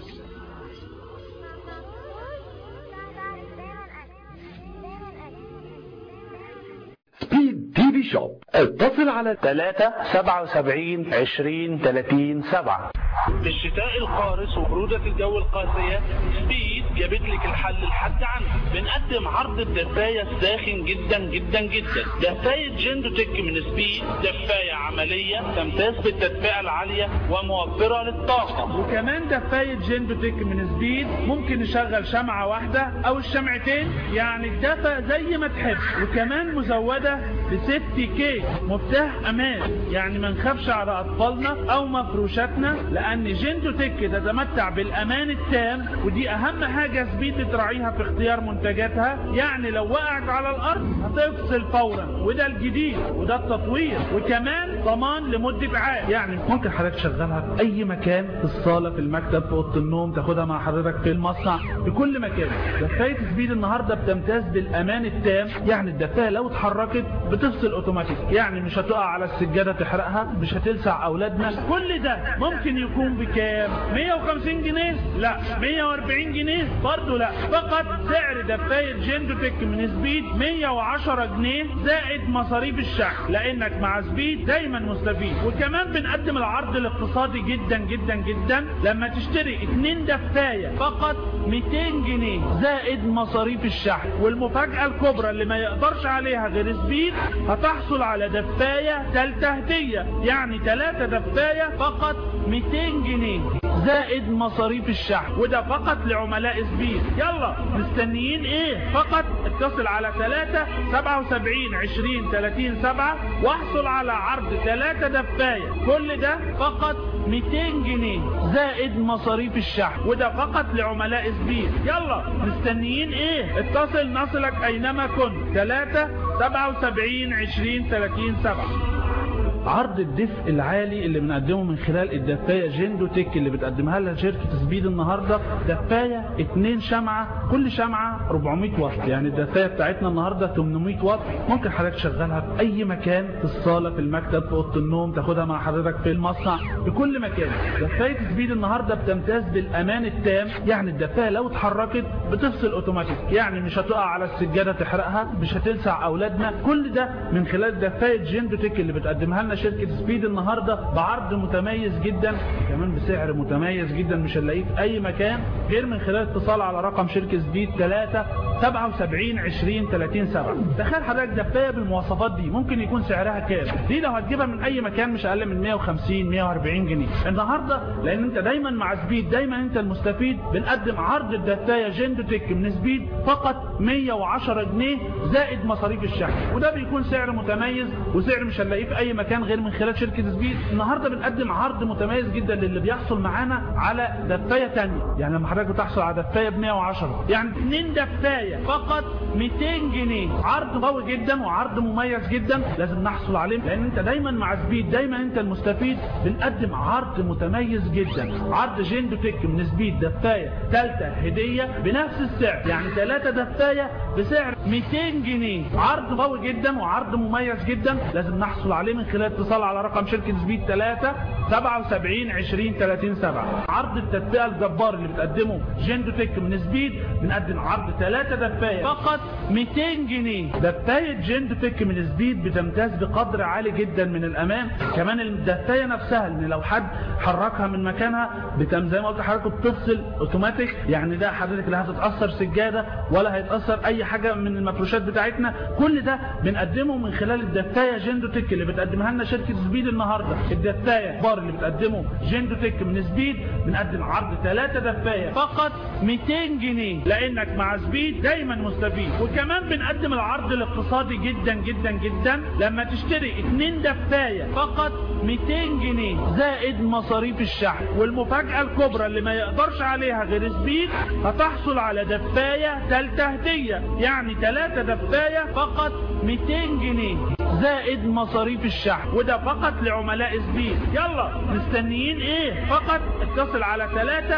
سبيد تي في شوب اتصل على 3 77 20 30 7 في الشتاء القارس وبرودة الجو القاسية سبيد جابت لك الحل لحد عندك بنقدم عرض الدفاية الساخن جدا جدا جدا دفاية جندوتك من سبيد دفاية عملية تمتاز بالتدفئة العالية وموفرة للطاقة وكمان دفاية جندوتك من سبيد ممكن نشغل شمعة واحدة او الشمعتين يعني الدفا زي ما تحب وكمان مزودة بسيفتي كيك مفتاح امان يعني ما نخافش على اطفالنا او مفروشاتنا لان جندوتك تتمتع بالامان التام ودي اهم حاجة سبيد تراعيها في اختيار منتجاتها يعني لو وقعت على الارض هتفصل فورا وده الجديد وده التطوير وكمان ضمان لمدة عام يعني ممكن حضرتك تشغلها في اي مكان في الصالة في المكتب في اوضه النوم تاخدها مع حضرتك في المصنع في كل مكان دفاية سبيد النهاردة بتمتاز بالامان التام يعني الدفاية لو اتحركت بتفصل اوتوماتيك يعني مش هتقع على السجادة تحرقها مش هتلسع اولادنا كل ده ممكن يكون بكام 150 جنيه لا 140 جنيه برضه لا فقط سعر دفاية جندوتك من سبيد 110 جنيه زائد مصاريف الشحن لانك مع سبيد دايما مستفيد وكمان بنقدم العرض الاقتصادي جدا جدا جدا لما تشتري اتنين دفاية فقط 200 جنيه زائد مصاريف الشحن والمفاجأة الكبرى اللي ما يقدرش عليها غير سبيد هتحصل على دفاية تالتة هدية يعني تلاتة دفاية فقط 200 جنيه زائد مصاريف الشحن وده فقط لعملاء سبيد يلا مستنيين ايه فقط اتصل على 3 77 20 30 7 واحصل على عرض 3 دفاية كل ده فقط 200 جنيه زائد مصاريف الشحن وده فقط لعملاء سبيد يلا مستنيين ايه اتصل نصلك اينما كنت 3 77 20 30 7 عرض الدفء العالي اللي بنقدمه من خلال الدفاية جندو تك اللي بتقدمها لها شركة سبيد النهاردة دفاية اتنين شمعة كل شمعة 400 واط يعني الدفاية بتاعتنا النهاردة 800 واط ممكن حضرتك تشغلها في اي مكان في الصالة في المكتب في اوضه النوم تاخدها مع حضرتك في المصنع في كل مكان دفاية سبيد النهاردة بتمتاز بالامان التام يعني الدفاية لو اتحركت بتفصل اوتوماتيك يعني مش هتقع على السجادة تحرقها مش هتلسع اولادنا كل ده من خلال دفاية جندو تك اللي بتقدمها لنا شركة سبيد النهاردة بعرض متميز جدا كمان بسعر متميز جدا مش هنلاقيه في اي مكان غير من خلال اتصال على رقم شركة سبيد 3 77 20 30 7 تخيل حضرتك دفاية بالمواصفات دي ممكن يكون سعرها كام دي لو هتجيبها من اي مكان مش اقل من 150 140 جنيه النهاردة لان انت دايما مع سبيد دايما انت المستفيد بنقدم عرض الدفاية جندوتك من سبيد فقط 110 جنيه زائد مصاريف الشحن وده بيكون سعر متميز وسعر مش هنلاقيه في اي مكان غير من خلال شركة سبيد النهاردة بنقدم عرض متميز جدا للي بيحصل معانا على دفاية تانية يعني لما حضرتك بتحصل على دفاية ب 110 يعني اتنين دفاية فقط 200 جنيه عرض قوي جدا وعرض مميز جدا لازم نحصل عليه لان انت دايما مع سبيد دايما انت المستفيد بنقدم عرض متميز جدا عرض جندو تك من سبيد دفاية ثالثة هدية بنفس السعر يعني ثلاثة دفاية بسعر 200 جنيه عرض قوي جدا وعرض مميز جدا لازم نحصل عليه من خلال اتصال على رقم شركة سبيد 3 77 20 30 7 عرض التدفئة الجبار اللي بتقدمه جندو تك من سبيد بنقدم عرض 3 دفاية فقط 200 جنيه دفاية جندو تك من سبيد بتمتاز بقدر عالي جدا من الامان كمان الدفاية نفسها ان لو حد حركها من مكانها بتم زي ما قلت لحضرتك بتفصل اوتوماتيك يعني ده حضرتك لا هتتأثر سجادة ولا هيتأثر اي حاجة من المفروشات بتاعتنا كل ده بنقدمه من خلال الدفاية جندو تك اللي بتقدمها لنا شركة سبيد النهاردة الدفاية بار اللي بتقدمه جندو تك من سبيد بنقدم عرض ثلاثة دفاية فقط 200 جنيه لانك مع سبيد دايما مستفيد وكمان بنقدم العرض الاقتصادي جدا جدا جدا لما تشتري اتنين دفاية فقط 200 جنيه زائد مصاريف الشحن والمفاجأة الكبرى اللي ما يقدرش عليها غير سبيد هتحصل على دفاية ثالثة هدية يعني ثلاثة دفاية فقط 200 جنيه زائد مصاريف الشحن وده فقط لعملاء سبيد يلا مستنيين ايه فقط اتصل على 3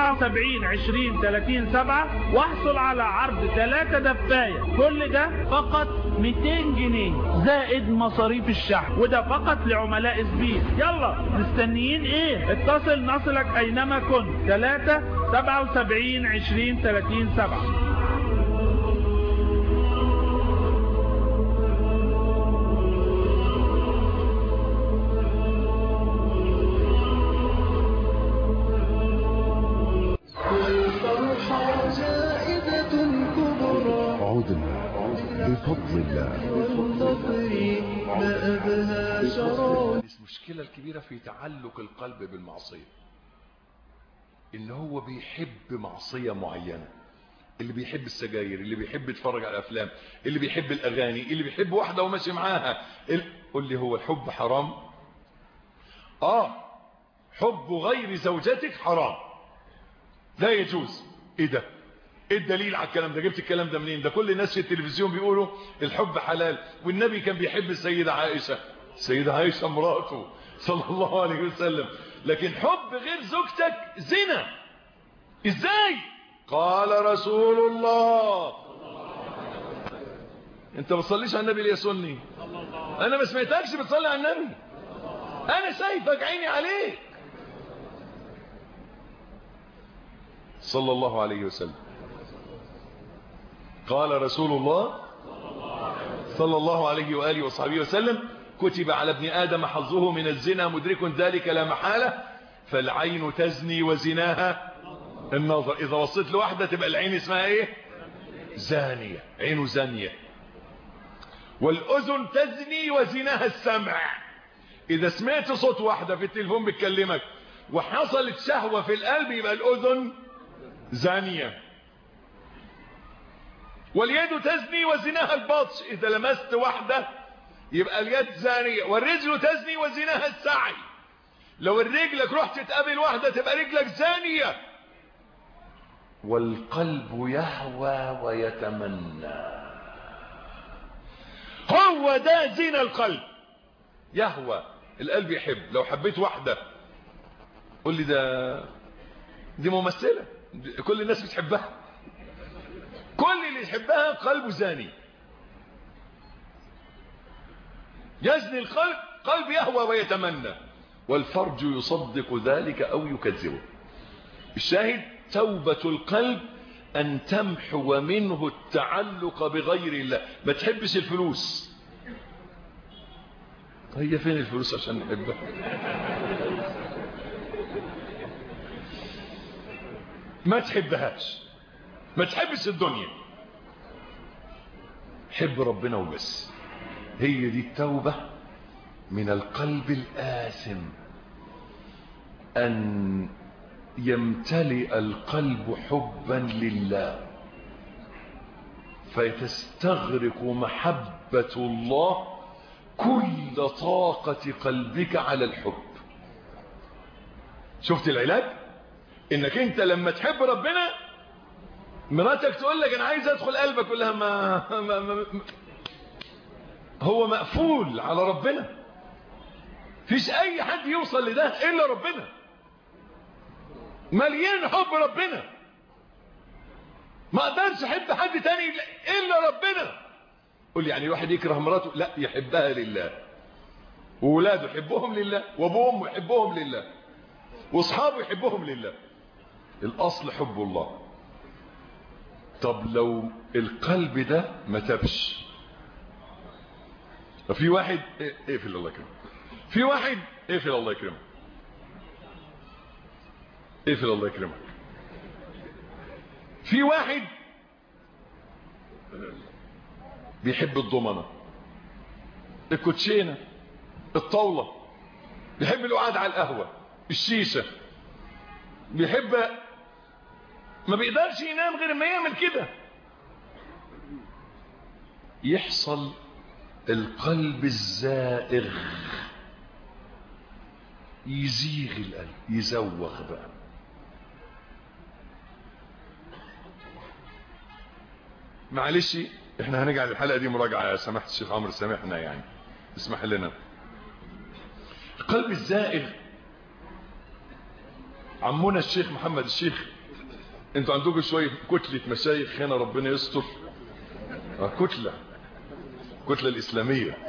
77 20 30 7 واحصل على عرض 3 دفاية كل ده فقط 200 جنيه زائد مصاريف الشحن وده فقط لعملاء سبيد يلا مستنيين ايه اتصل نصلك اينما كنت 3 77 20 30 7 بفضل الله والفقر ما أبهى شراب المشكلة الكبيرة في تعلق القلب بالمعصية ان هو بيحب معصية معينة اللي بيحب السجاير اللي بيحب يتفرج على الافلام اللي بيحب الاغاني اللي بيحب واحدة وماشي معاها ال- قول لي هو الحب حرام اه حب غير زوجتك حرام لا يجوز ايه ده ايه الدليل على الكلام ده جبت الكلام ده منين ده كل الناس في التلفزيون بيقولوا الحب حلال والنبي كان بيحب السيدة عائشة السيدة عائشة مراته صلى الله عليه وسلم لكن حب غير زوجتك زنا ازاي قال رسول الله انت ما بتصليش على النبي ليه يا سني انا ما سمعتكش بتصلي على النبي انا شايفك عيني عليك صلى الله عليه وسلم قال رسول الله صلى الله عليه وآله وصحبه وسلم كتب على ابن آدم حظه من الزنا مدرك ذلك لا محالة فالعين تزني وزناها النظر إذا وصلت لواحدة تبقى العين اسمها ايه زانية عين زانية والأذن تزني وزناها السمع إذا سمعت صوت واحدة في التليفون بتكلمك وحصلت شهوة في القلب يبقى الأذن زانية واليد تزني وزناها البطش إذا لمست واحدة يبقى اليد زانية والرجل تزني وزناها السعي لو الرجلك رحت تقابل واحدة تبقى رجلك زانية والقلب يهوى ويتمنى هو ده زنا القلب يهوى القلب يحب لو حبيت واحدة قول لي ده دي ممثلة كل الناس بتحبها كل اللي يحبها قلبه زاني يزني القلب قلب يهوى ويتمنى والفرج يصدق ذلك أو يكذبه الشاهد توبة القلب أن تمحو منه التعلق بغير الله ما تحبش الفلوس هي فين الفلوس عشان نحبها ما تحبهاش ما تحبش الدنيا حب ربنا وبس هي دي التوبة من القلب الآثم أن يمتلئ القلب حبا لله فتستغرق محبة الله كل طاقة قلبك على الحب شفت العلاج انك انت لما تحب ربنا مراتك تقول لك انا عايز ادخل قلبك كلها لها ما, ما, ما, ما هو مقفول على ربنا فيش اي حد يوصل لده الا ربنا مليان حب ربنا ما اقدرش احب حد تاني الا ربنا قول لي يعني الواحد يكره مراته لا يحبها لله وولاده يحبهم لله وابوهم يحبهم لله واصحابه يحبهم لله الاصل حب الله طب لو القلب ده ما تبش ففي واحد اقفل الله يكرمك في واحد اقفل الله يكرمك اقفل الله يكرمك في واحد بيحب الضمنه الكوتشينه الطاوله بيحب القعاد على القهوه الشيشه بيحب ما بيقدرش ينام غير ما يعمل كده يحصل القلب الزائغ يزيغ القلب يزوغ بقى معلش احنا هنجعل الحلقة دي مراجعة يا سماحة الشيخ عمرو سامحنا يعني اسمح لنا القلب الزائغ عمونا الشيخ محمد الشيخ انتوا عندكم شوية كتلة مشايخ هنا ربنا يستر اه كتلة كتلة الإسلامية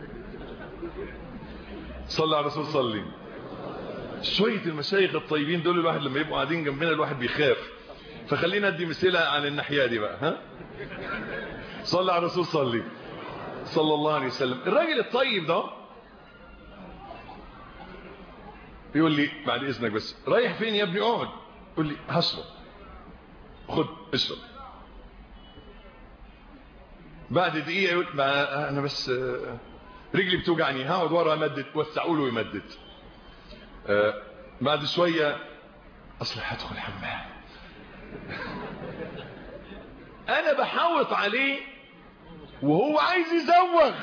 صلى على الرسول صلي شوية المشايخ الطيبين دول الواحد لما يبقوا قاعدين جنبنا الواحد بيخاف فخلينا ادي مثلة عن الناحية دي بقى ها صلى على الرسول صلي صلى الله عليه وسلم الراجل الطيب ده يقول لي بعد اذنك بس رايح فين يا ابني اقعد يقول لي هشرب خد اشرب بعد دقيقة يقول ما انا بس آه، رجلي بتوجعني هقعد ورا امدد وسعوا له ويمدد آه، بعد شوية اصل هدخل حمام انا بحاوط عليه وهو عايز يزوغ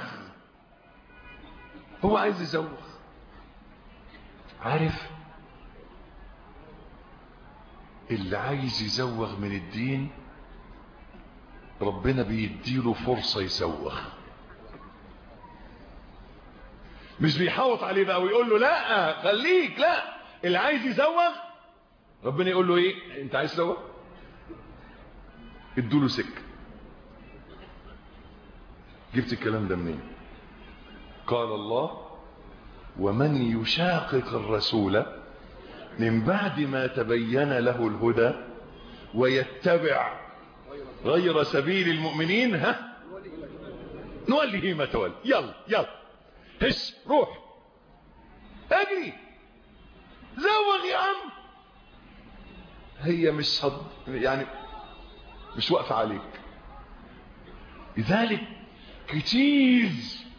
هو عايز يزوغ عارف اللي عايز يزوغ من الدين ربنا بيديله فرصة يزوغ مش بيحاوط عليه بقى ويقول له لا خليك لا اللي عايز يزوغ ربنا يقول له ايه انت عايز تزوغ ادوله سكه جبت الكلام ده منين قال الله ومن يشاقق الرسول من بعد ما تبين له الهدى ويتبع غير سبيل المؤمنين ها نوليه ما تولى يلا يلا هش روح اجري زوغ يا عم هي مش هض... يعني مش واقفه عليك لذلك كتير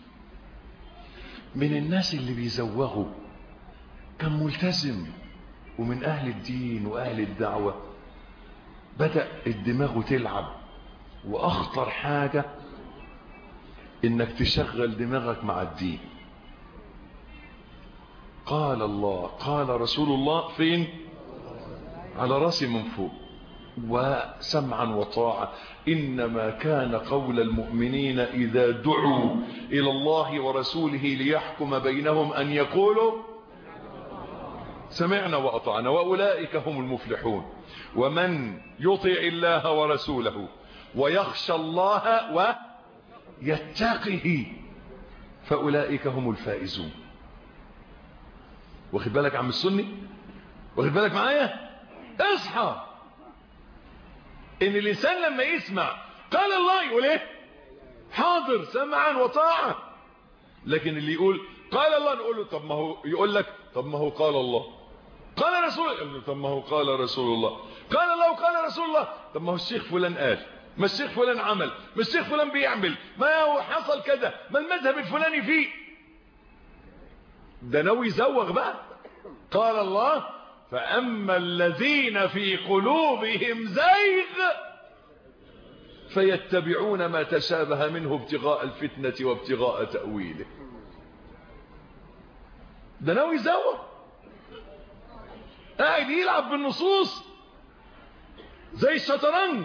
من الناس اللي بيزوغوا كان ملتزم ومن اهل الدين واهل الدعوه بدأ الدماغ تلعب واخطر حاجة انك تشغل دماغك مع الدين قال الله قال رسول الله فين على راسي من فوق وسمعا وطاعة إنما كان قول المؤمنين إذا دعوا إلى الله ورسوله ليحكم بينهم أن يقولوا سمعنا وأطعنا وأولئك هم المفلحون ومن يطع الله ورسوله ويخشى الله ويتقه فأولئك هم الفائزون واخد بالك عم السني واخد بالك معايا اصحى ان الانسان لما يسمع قال الله يقول ايه حاضر سمعا وطاعة لكن اللي يقول قال الله نقول له طب ما هو يقول لك طب ما هو قال الله قال رسول الله طب ما هو قال رسول الله قال الله وقال رسول الله طب ما هو الشيخ فلان قال ما الشيخ فلان عمل ما الشيخ فلان بيعمل ما هو حصل كذا ما المذهب الفلاني فيه ده ناوي يزوغ بقى قال الله فأما الذين في قلوبهم زيغ فيتبعون ما تشابه منه ابتغاء الفتنة وابتغاء تأويله ده ناوي يزوغ قاعد يلعب بالنصوص زي الشطرنج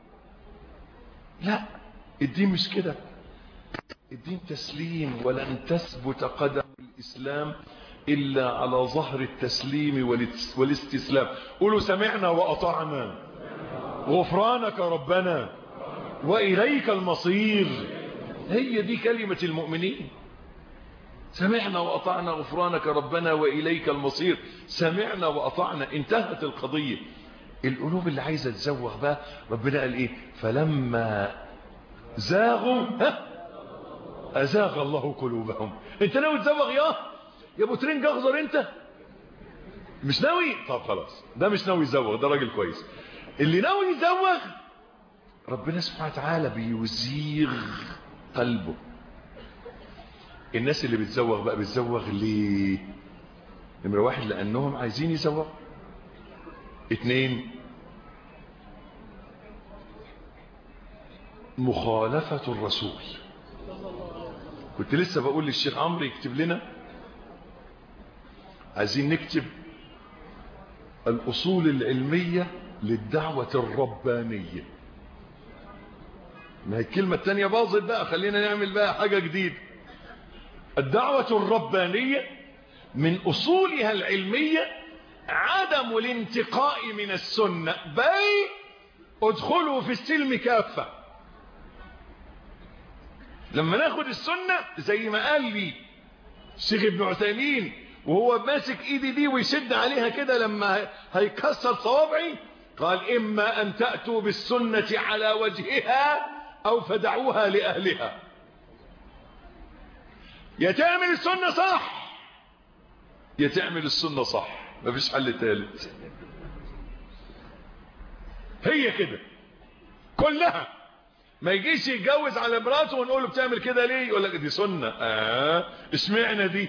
لا الدين مش كده الدين تسليم ولن تثبت قدم الإسلام إلا على ظهر التسليم والاستسلام قولوا سمعنا وأطعنا غفرانك ربنا وإليك المصير هي دي كلمة المؤمنين سمعنا وأطعنا غفرانك ربنا وإليك المصير سمعنا وأطعنا انتهت القضية القلوب اللي عايزة تزوغ بقى ربنا قال إيه فلما زاغوا ها أزاغ الله قلوبهم انت ناوي تزوغ يا يا ابو ترنج اخضر انت مش ناوي طب خلاص ده مش ناوي يزوغ ده راجل كويس اللي ناوي يزوغ ربنا سبحانه وتعالى بيزيغ قلبه الناس اللي بتزوغ بقى بتزوغ ليه نمرة واحد لأنهم عايزين يزوغ اتنين مخالفة الرسول كنت لسه بقول للشيخ عمرو يكتب لنا عايزين نكتب الأصول العلمية للدعوة الربانية ما هي الكلمة التانية باظت بقى خلينا نعمل بقى حاجة جديدة الدعوة الربانية من أصولها العلمية عدم الانتقاء من السنة بل ادخلوا في السلم كافة لما ناخد السنة زي ما قال لي الشيخ ابن عثيمين وهو ماسك ايدي دي ويشد عليها كده لما هيكسر صوابعي قال اما ان تأتوا بالسنة على وجهها او فدعوها لأهلها يا تعمل السنة صح يا تعمل السنة صح مفيش حل ثالث هي كده كلها ما يجيش يتجوز على مراته ونقول له بتعمل كده ليه يقول لك دي سنة اه اشمعنى دي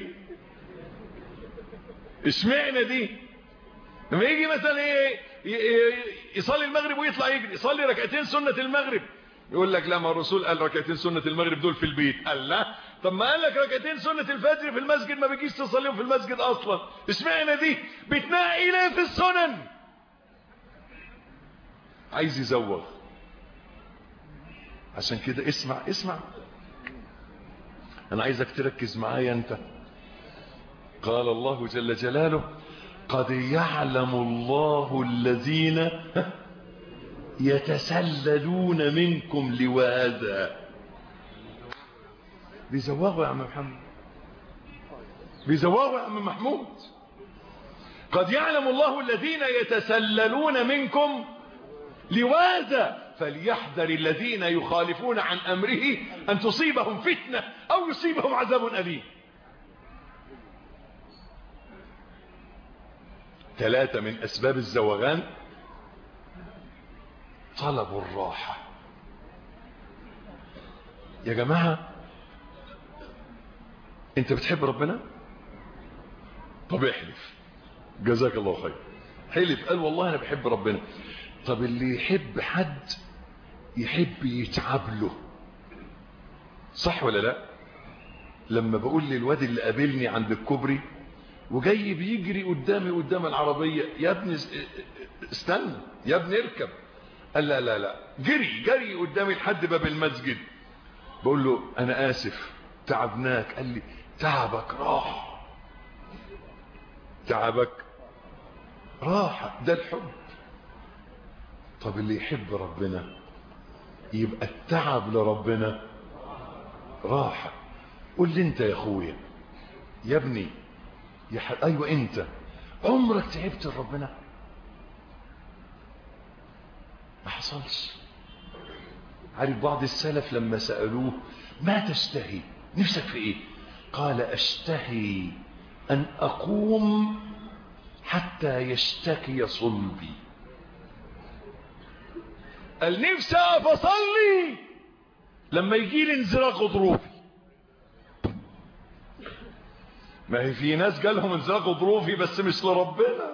اشمعنى دي لما يجي مثلا ايه يصلي المغرب ويطلع يجري يصلي ركعتين سنة المغرب يقول لك لا ما الرسول قال ركعتين سنة المغرب دول في البيت قال لا طب ما قال لك ركعتين سنة الفجر في المسجد ما بيجيش تصليهم في المسجد اصلا اشمعنى دي بتنقي ليه في السنن عايز يزوغ عشان كده اسمع اسمع انا عايزك تركز معايا انت قال الله جل جلاله قد يعلم الله الذين يتسللون منكم لواذا بيزوغوا يا عم محمد بيزوغوا يا عم محمود قد يعلم الله الذين يتسللون منكم لواذا فليحذر الذين يخالفون عن أمره أن تصيبهم فتنة أو يصيبهم عذاب أليم ثلاثة من أسباب الزوغان طلب الراحة يا جماعة انت بتحب ربنا طب احلف جزاك الله خير حلف قال والله انا بحب ربنا طب اللي يحب حد يحب يتعب له صح ولا لا لما بقول للواد اللي قابلني عند الكوبري وجاي بيجري قدامي قدام العربية يا ابني استنى يا ابني اركب قال لا لا لا جري جري قدامي لحد باب المسجد بقول له انا اسف تعبناك قال لي تعبك راح تعبك راحة ده الحب طب اللي يحب ربنا يبقى التعب لربنا راحة قول لي انت يا اخويا يا ابني يا ح... ايوه انت عمرك تعبت لربنا ما حصلش عارف بعض السلف لما سألوه ما تشتهي نفسك في ايه قال اشتهي ان اقوم حتى يشتكي صلبي قال نفسي اقف اصلي لما يجي لي انزلاق غضروفي ما هي في ناس جالهم انزلاق غضروفي بس مش لربنا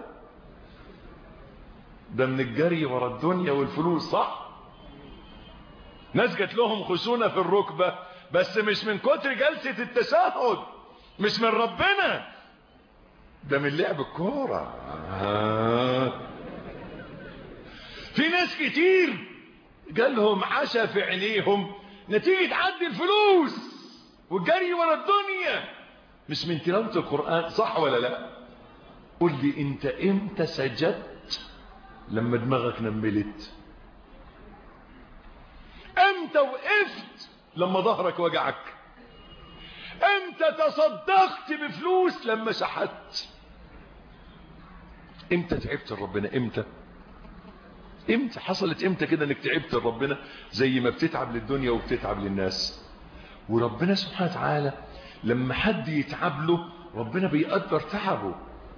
ده من الجري ورا الدنيا والفلوس صح ناس جات لهم خشونة في الركبة بس مش من كتر جلسة التشهد مش من ربنا ده من لعب الكورة آه. في ناس كتير جالهم عشا في عينيهم نتيجة عد الفلوس والجري ورا الدنيا مش من تلاوة القرآن صح ولا لا قل لي انت امتى سجدت لما دماغك نملت امتى وقفت لما ظهرك وجعك امتى تصدقت بفلوس لما شحت امتى تعبت لربنا امتى امتى حصلت امتى كده انك تعبت لربنا زي ما بتتعب للدنيا وبتتعب للناس وربنا سبحانه وتعالى لما حد يتعب له ربنا بيقدر تعبه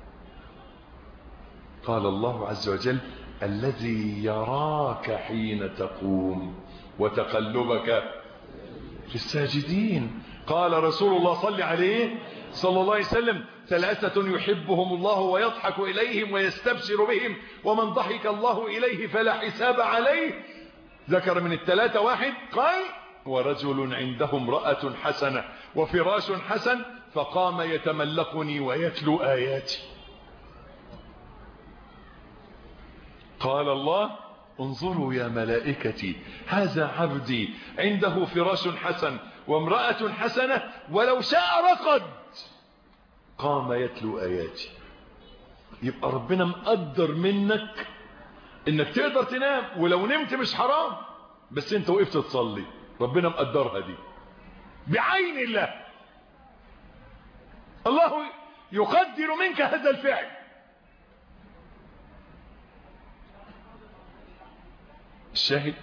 قال الله عز وجل الذي يراك حين تقوم وتقلبك في الساجدين قال رسول الله صلى عليه صلى الله عليه وسلم ثلاثة يحبهم الله ويضحك إليهم ويستبشر بهم ومن ضحك الله إليه فلا حساب عليه ذكر من الثلاثة واحد قال ورجل عنده امرأة حسنة وفراش حسن فقام يتملقني ويتلو آياتي قال الله انظروا يا ملائكتي هذا عبدي عنده فراش حسن وامرأة حسنة ولو شاء رقد قام يتلو آياتي يبقى ربنا مقدر منك انك تقدر تنام ولو نمت مش حرام بس انت وقفت تصلي ربنا مقدرها دي بعين الله الله يقدر منك هذا الفعل الشاهد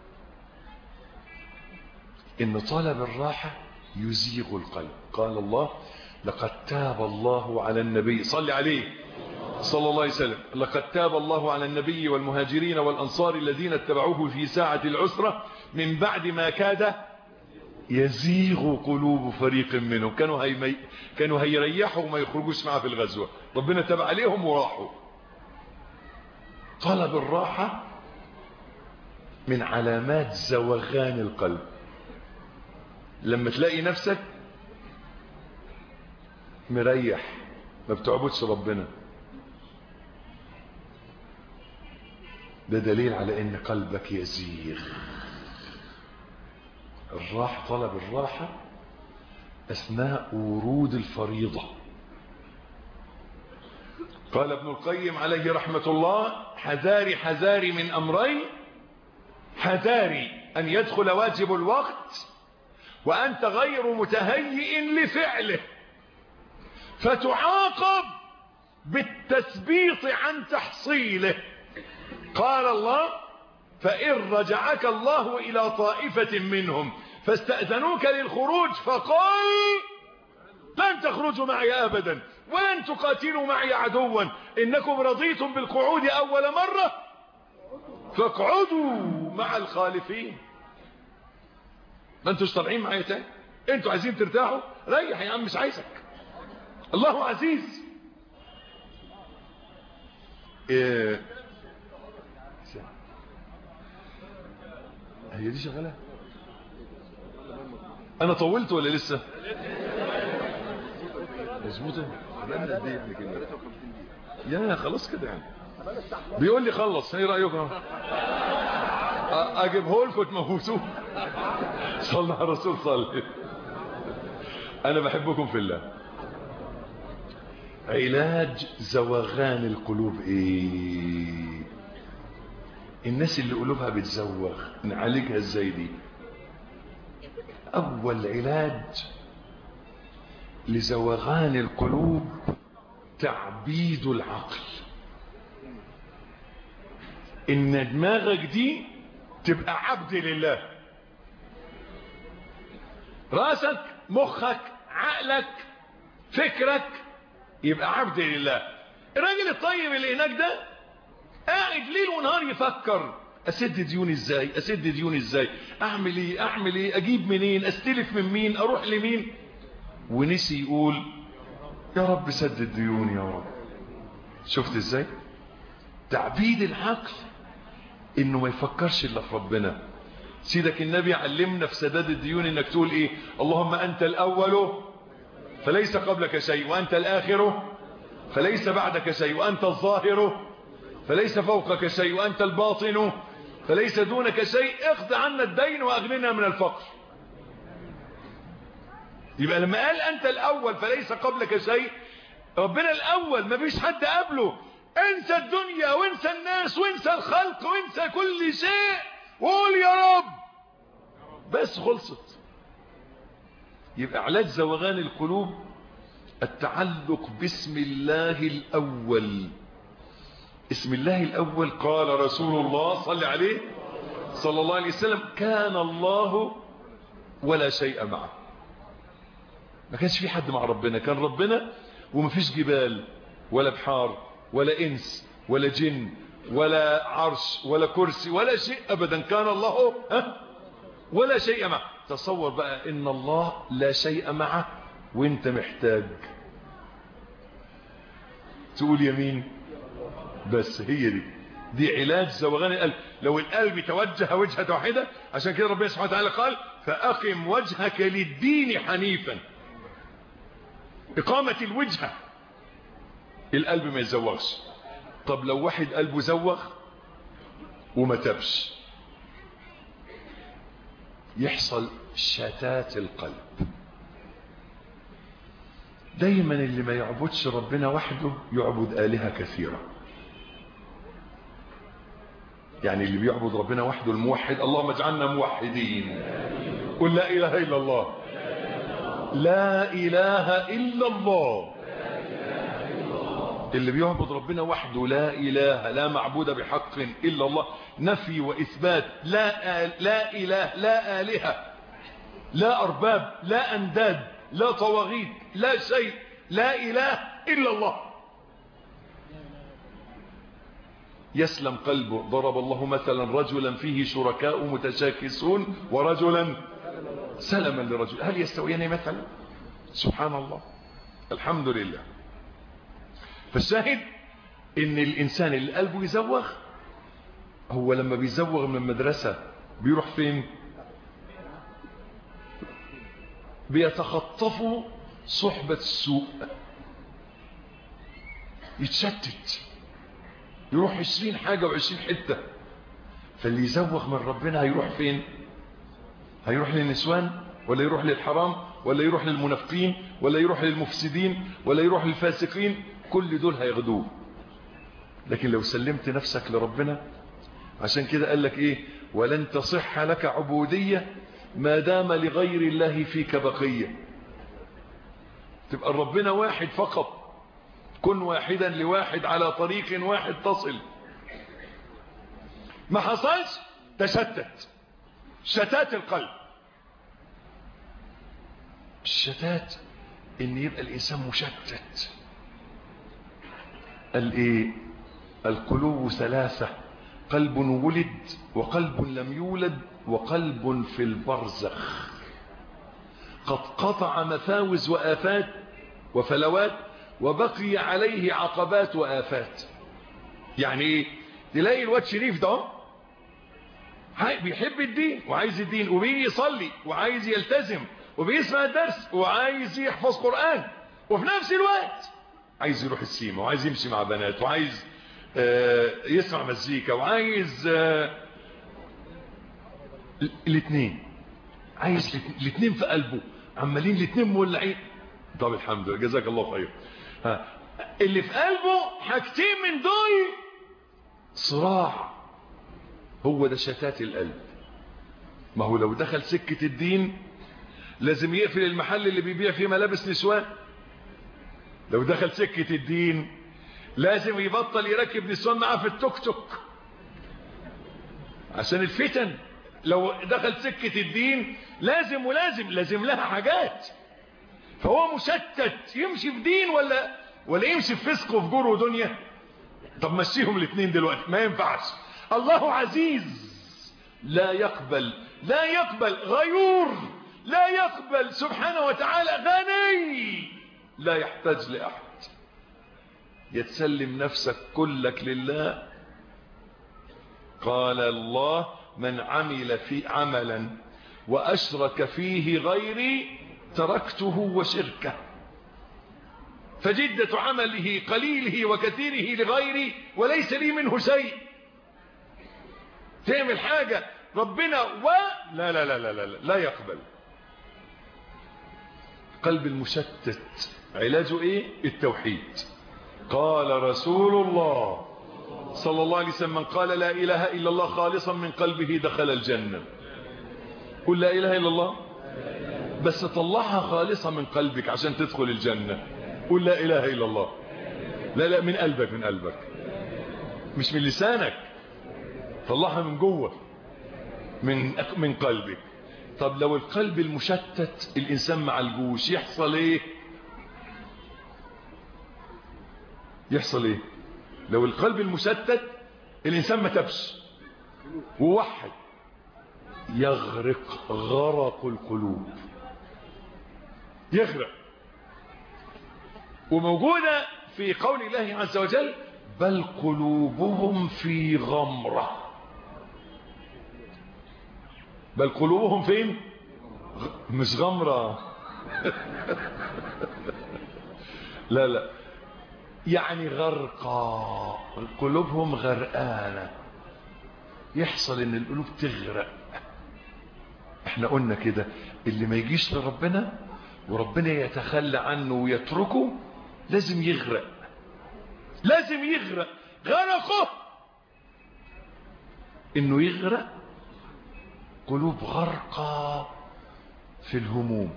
ان طلب الراحة يزيغ القلب قال الله لقد تاب الله على النبي صل عليه صلى الله عليه وسلم لقد تاب الله على النبي والمهاجرين والأنصار الذين اتبعوه في ساعة العسرة من بعد ما كاد يزيغ قلوب فريق منهم كانوا هيمي كانوا هيريحوا وما يخرجوش معه في الغزوة ربنا تاب عليهم وراحوا طلب الراحة من علامات زوغان القلب لما تلاقي نفسك مريح ما بتعبدش ربنا ده دليل على ان قلبك يزيغ الراحة طلب الراحة اثناء ورود الفريضة قال ابن القيم عليه رحمة الله حذاري حذاري من امرين حذاري ان يدخل واجب الوقت وانت غير متهيئ لفعله فتعاقب بالتثبيط عن تحصيله قال الله فإن رجعك الله إلى طائفة منهم فاستأذنوك للخروج فقل لن تخرجوا معي أبدا ولن تقاتلوا معي عدوا إنكم رضيتم بالقعود أول مرة فاقعدوا مع الخالفين ما انتوا طالعين معايا تاني انتوا عايزين ترتاحوا ريح يا عم مش عايزك الله عزيز إيه هي دي شغالة انا طولت ولا لسه مظبوطه بقالنا قد ايه احنا كده يا خلاص كده يعني بيقول لي خلص ايه رايكم اجيبه لكم تموتوه صلى على الرسول صلى انا بحبكم في الله علاج زوغان القلوب ايه الناس اللي قلوبها بتزوغ نعالجها ازاي دي اول علاج لزوغان القلوب تعبيد العقل ان دماغك دي تبقى عبد لله راسك مخك عقلك فكرك يبقى عبد لله الراجل الطيب اللي هناك ده قاعد ليل ونهار يفكر اسد ديوني ازاي اسد ديوني ازاي اعمل ايه اعمل ايه اجيب منين استلف من مين اروح لمين ونسي يقول يا رب سدد ديوني يا رب شفت ازاي تعبيد العقل انه ما يفكرش الا في ربنا سيدك النبي علمنا في سداد الديون انك تقول ايه اللهم انت الاول فليس قبلك شيء وانت الاخر فليس بعدك شيء وانت الظاهر فليس فوقك شيء وانت الباطن فليس دونك شيء اخذ عنا الدين واغننا من الفقر يبقى لما قال انت الاول فليس قبلك شيء ربنا الاول ما فيش حد قبله انسى الدنيا وانسى الناس وانسى الخلق وانسى كل شيء وقول يا رب بس خلصت يبقى علاج زوغان القلوب التعلق باسم الله الاول اسم الله الاول قال رسول الله صلى عليه صلى الله عليه وسلم كان الله ولا شيء معه ما كانش في حد مع ربنا كان ربنا ومفيش جبال ولا بحار ولا انس ولا جن ولا عرش ولا كرسي ولا شيء ابدا كان الله ها ولا شيء معه تصور بقى ان الله لا شيء معه وانت محتاج تقول يمين بس هي دي دي علاج زوغان القلب لو القلب توجه وجهة واحدة عشان كده ربنا سبحانه وتعالى قال فأقم وجهك للدين حنيفا إقامة الوجهة القلب ما يزوغش طب لو واحد قلبه زوغ وما تبش يحصل شتات القلب دايما اللي ما يعبدش ربنا وحده يعبد آلهة كثيرة يعني اللي بيعبد ربنا وحده الموحد اللهم اجعلنا موحدين قل لا إله إلا الله لا إله إلا الله اللي بيعبد ربنا وحده لا إله لا معبود بحق إلا الله نفي وإثبات لا, لا إله لا آلهة لا أرباب لا أنداد لا طواغيت لا شيء لا إله إلا الله يسلم قلبه ضرب الله مثلا رجلا فيه شركاء متشاكسون ورجلا سلما لرجل هل يستويان مثلا سبحان الله الحمد لله فالشاهد ان الانسان اللي قلبه يزوغ هو لما بيزوغ من المدرسة بيروح فين بيتخطفوا صحبة السوء يتشتت يروح عشرين حاجة وعشرين حتة فاللي يزوغ من ربنا هيروح فين هيروح للنسوان ولا يروح للحرام ولا يروح للمنافقين ولا يروح للمفسدين ولا يروح للفاسقين كل دول هيغدوه لكن لو سلمت نفسك لربنا عشان كده قال لك ايه ولن تصح لك عبودية ما دام لغير الله فيك بقية تبقى ربنا واحد فقط كن واحدا لواحد على طريق واحد تصل ما حصلش تشتت شتات القلب الشتات ان يبقى الانسان مشتت قال ايه القلوب ثلاثة قلب ولد وقلب لم يولد وقلب في البرزخ قد قطع مفاوز وآفات وفلوات وبقي عليه عقبات وآفات يعني ايه تلاقي الواد شريف ده بيحب الدين وعايز الدين وبيجي يصلي وعايز يلتزم وبيسمع الدرس وعايز يحفظ قرآن وفي نفس الوقت عايز يروح السيما وعايز يمشي مع بنات وعايز آه يسمع مزيكا وعايز آه الاثنين عايز الاثنين في قلبه عمالين الاثنين مولعين طب الحمد لله جزاك الله خير ها اللي في قلبه حاجتين من دول صراع هو ده شتات القلب ما هو لو دخل سكة الدين لازم يقفل المحل اللي بيبيع فيه ملابس نسوان لو دخل سكة الدين لازم يبطل يركب نسوان معاه في التوك توك عشان الفتن لو دخل سكة الدين لازم ولازم لازم لها حاجات فهو مشتت يمشي في دين ولا ولا يمشي في فسق وفي جور ودنيا طب مشيهم الاثنين دلوقتي ما ينفعش الله عزيز لا يقبل لا يقبل غيور لا يقبل سبحانه وتعالى غني لا يحتاج لأحد يتسلم نفسك كلك لله قال الله من عمل في عملا وأشرك فيه غيري تركته وشركه فجدة عمله قليله وكثيره لغيري وليس لي منه شيء تعمل حاجة ربنا و لا لا لا لا لا, لا يقبل قلب المشتت علاجه ايه التوحيد قال رسول الله صلى الله عليه وسلم من قال لا اله الا الله خالصا من قلبه دخل الجنة قل لا اله الا الله بس طلعها خالصة من قلبك عشان تدخل الجنة قل لا اله الا الله لا لا من قلبك من قلبك مش من لسانك طلعها من جوه من من قلبك طب لو القلب المشتت الانسان مع الجوش يحصل ايه يحصل ايه لو القلب المشتت الانسان ما تبش ووحد يغرق غرق القلوب يغرق وموجودة في قول الله عز وجل بل قلوبهم في غمرة بل قلوبهم فين مش غمرة لا لا يعني غرقى قلوبهم غرقانة يحصل ان القلوب تغرق احنا قلنا كده اللي ما يجيش لربنا وربنا يتخلى عنه ويتركه لازم يغرق لازم يغرق غرقه انه يغرق قلوب غرقى في الهموم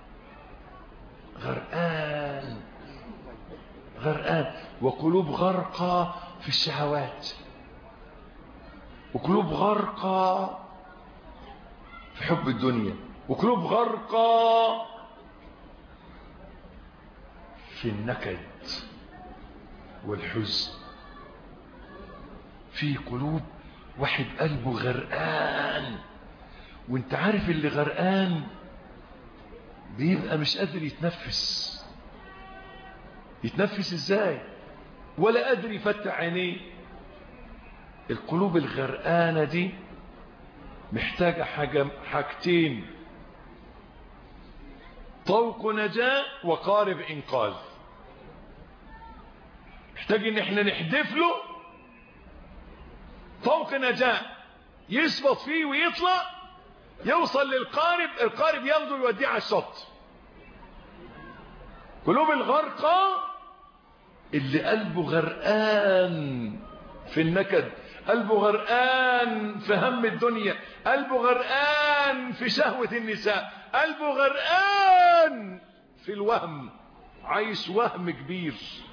غرقان غرقان وقلوب غرقى في الشهوات وقلوب غرقى في حب الدنيا وقلوب غرقى في النكد والحزن في قلوب واحد قلبه غرقان وانت عارف اللي غرقان بيبقى مش قادر يتنفس يتنفس ازاي ولا قادر يفتح عينيه القلوب الغرقانة دي محتاجة حاجة حاجتين طوق نجاة وقارب إنقاذ محتاج ان احنا نحدف له طوق نجاة يثبت فيه ويطلع يوصل للقارب القارب ياخده يوديه على الشط قلوب الغرقى اللي قلبه غرقان في النكد قلبه غرقان في هم الدنيا قلبه غرقان في شهوة النساء قلبه غرقان في الوهم عايش وهم كبير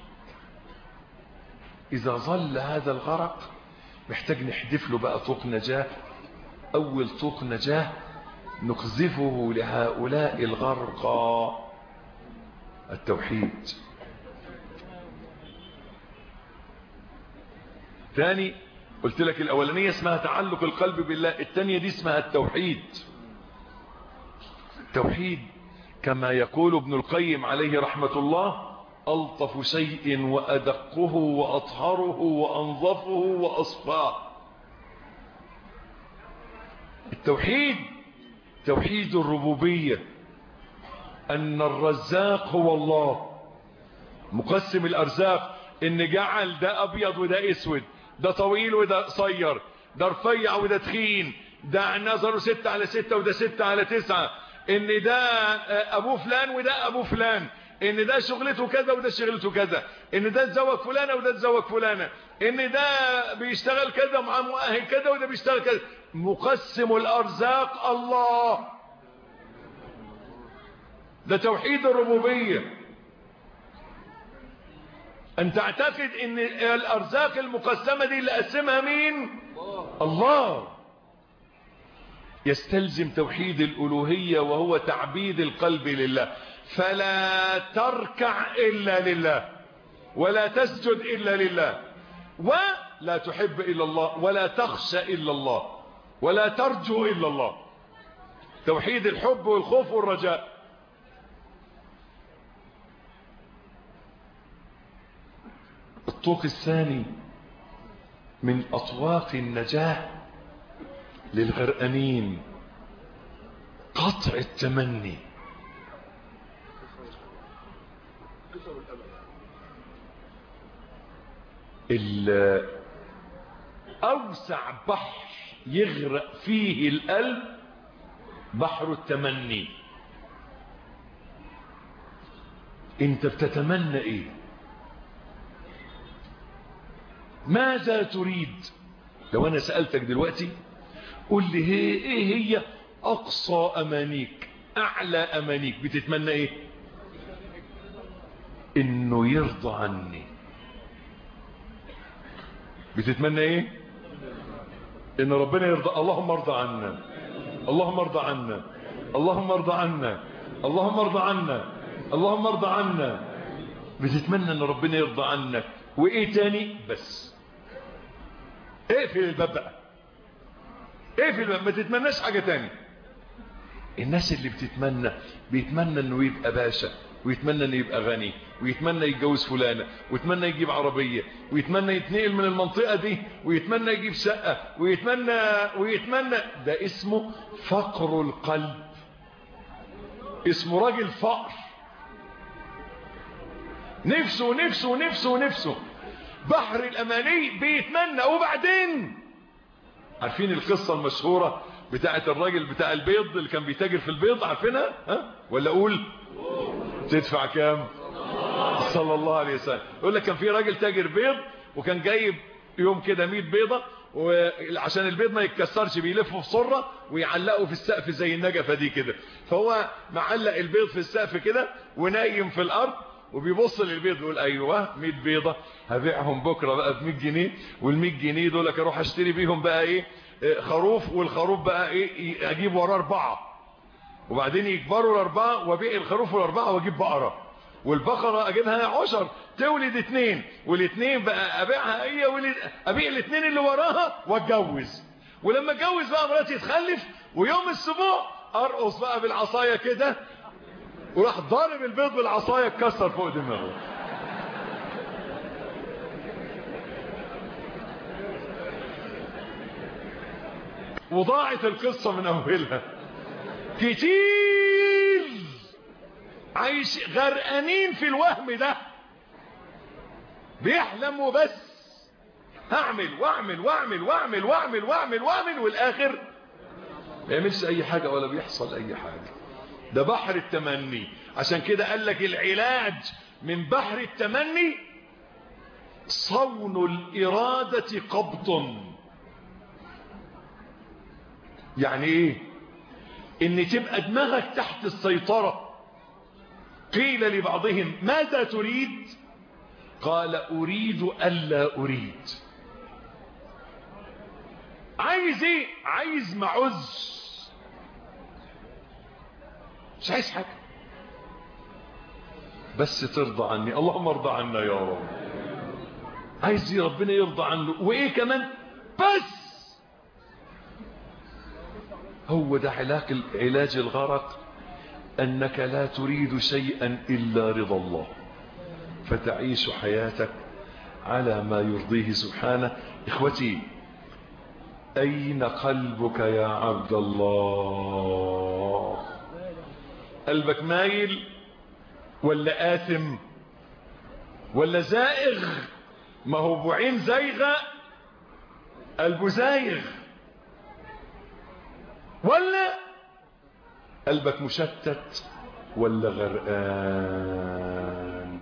إذا ظل هذا الغرق محتاج نحدف له بقى طوق نجاة أول طوق نجاة نقذفه لهؤلاء الغرقى التوحيد ثاني قلت لك الأولانية اسمها تعلق القلب بالله الثانية دي اسمها التوحيد التوحيد كما يقول ابن القيم عليه رحمة الله ألطف شيء وأدقه وأطهره وأنظفه وأصفاه التوحيد توحيد الربوبية أن الرزاق هو الله مقسم الأرزاق إن جعل ده أبيض وده أسود ده طويل وده قصير ده رفيع وده تخين ده نظره ستة على ستة وده ستة على تسعة إن ده أبو فلان وده أبو فلان ان ده شغلته كذا وده شغلته كذا ان ده اتزوج فلانة وده اتزوج فلانة ان ده بيشتغل كذا مع مؤهل كذا وده بيشتغل كذا مقسم الارزاق الله ده توحيد الربوبية ان تعتقد ان الارزاق المقسمة دي اللي قسمها مين الله يستلزم توحيد الالوهية وهو تعبيد القلب لله فلا تركع إلا لله ولا تسجد إلا لله ولا تحب إلا الله ولا تخشى إلا الله ولا ترجو إلا الله توحيد الحب والخوف والرجاء الطوق الثاني من أطواق النجاة للغرقانين قطع التمني أوسع بحر يغرق فيه القلب بحر التمني انت بتتمنى ايه ماذا تريد لو انا سألتك دلوقتي قل لي هي ايه هي اقصى امانيك اعلى امانيك بتتمنى ايه انه يرضى عني بتتمنى ايه ان ربنا يرضى اللهم ارضى عنا اللهم ارضى عنا اللهم ارضى عنا اللهم ارضى عنا اللهم ارضى عنا بتتمنى ان ربنا يرضى عنك وايه تاني بس اقفل الباب بقى اقفل الباب ما تتمناش حاجة تاني الناس اللي بتتمنى بيتمنى انه يبقى باشا ويتمنى انه يبقى غني ويتمنى يتجوز فلانة ويتمنى يجيب عربية ويتمنى يتنقل من المنطقة دي ويتمنى يجيب شقة ويتمنى ويتمنى ده اسمه فقر القلب اسمه راجل فقر نفسه نفسه نفسه نفسه بحر الاماني بيتمنى وبعدين عارفين القصة المشهورة بتاعت الراجل بتاع البيض اللي كان بيتاجر في البيض عارفينها ها ولا اقول تدفع كام صلى الله عليه وسلم يقول لك كان في راجل تاجر بيض وكان جايب يوم كده 100 بيضة وعشان البيض ما يتكسرش بيلفه في صرة ويعلقه في السقف زي النجفة دي كده فهو معلق البيض في السقف كده ونايم في الارض وبيبص للبيض يقول ايوه 100 بيضة هبيعهم بكرة بقى ب 100 جنيه وال 100 جنيه دول اروح اشتري بيهم بقى ايه خروف والخروف بقى ايه اجيب وراه اربعة وبعدين يكبروا الاربعة وابيع الخروف والاربعة واجيب بقرة والبقرة اجيبها عشر تولد اتنين والاتنين بقى ابيعها هي ولد ابيع الاتنين اللي وراها واتجوز ولما اتجوز بقى مراتي تخلف ويوم السبوع ارقص بقى بالعصاية كده وراح ضارب البيض بالعصاية اتكسر فوق دماغه وضاعت القصة من اولها كتير عايش غرقانين في الوهم ده بيحلم وبس هعمل واعمل واعمل واعمل واعمل واعمل واعمل والاخر ما يعملش اي حاجة ولا بيحصل اي حاجة ده بحر التمني عشان كده قال لك العلاج من بحر التمني صون الإرادة قبض يعني ايه ان تبقى دماغك تحت السيطرة قيل لبعضهم ماذا تريد قال اريد الا اريد عايز ايه عايز معز مش عايز حاجة بس ترضى عني اللهم ارضى عنا يا رب عايز ربنا يرضى عنه وايه كمان بس هو ده علاج علاج الغرق انك لا تريد شيئا الا رضا الله فتعيش حياتك على ما يرضيه سبحانه اخوتي اين قلبك يا عبد الله قلبك مايل ولا آثم ولا زائغ ما هو بعين زيغة قلبه زايغ ولا قلبك مشتت ولا غرقان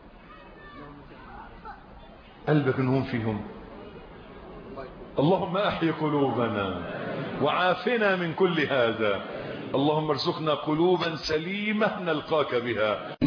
قلبك نهم فيهم اللهم احي قلوبنا وعافنا من كل هذا اللهم ارزقنا قلوبا سليمة نلقاك بها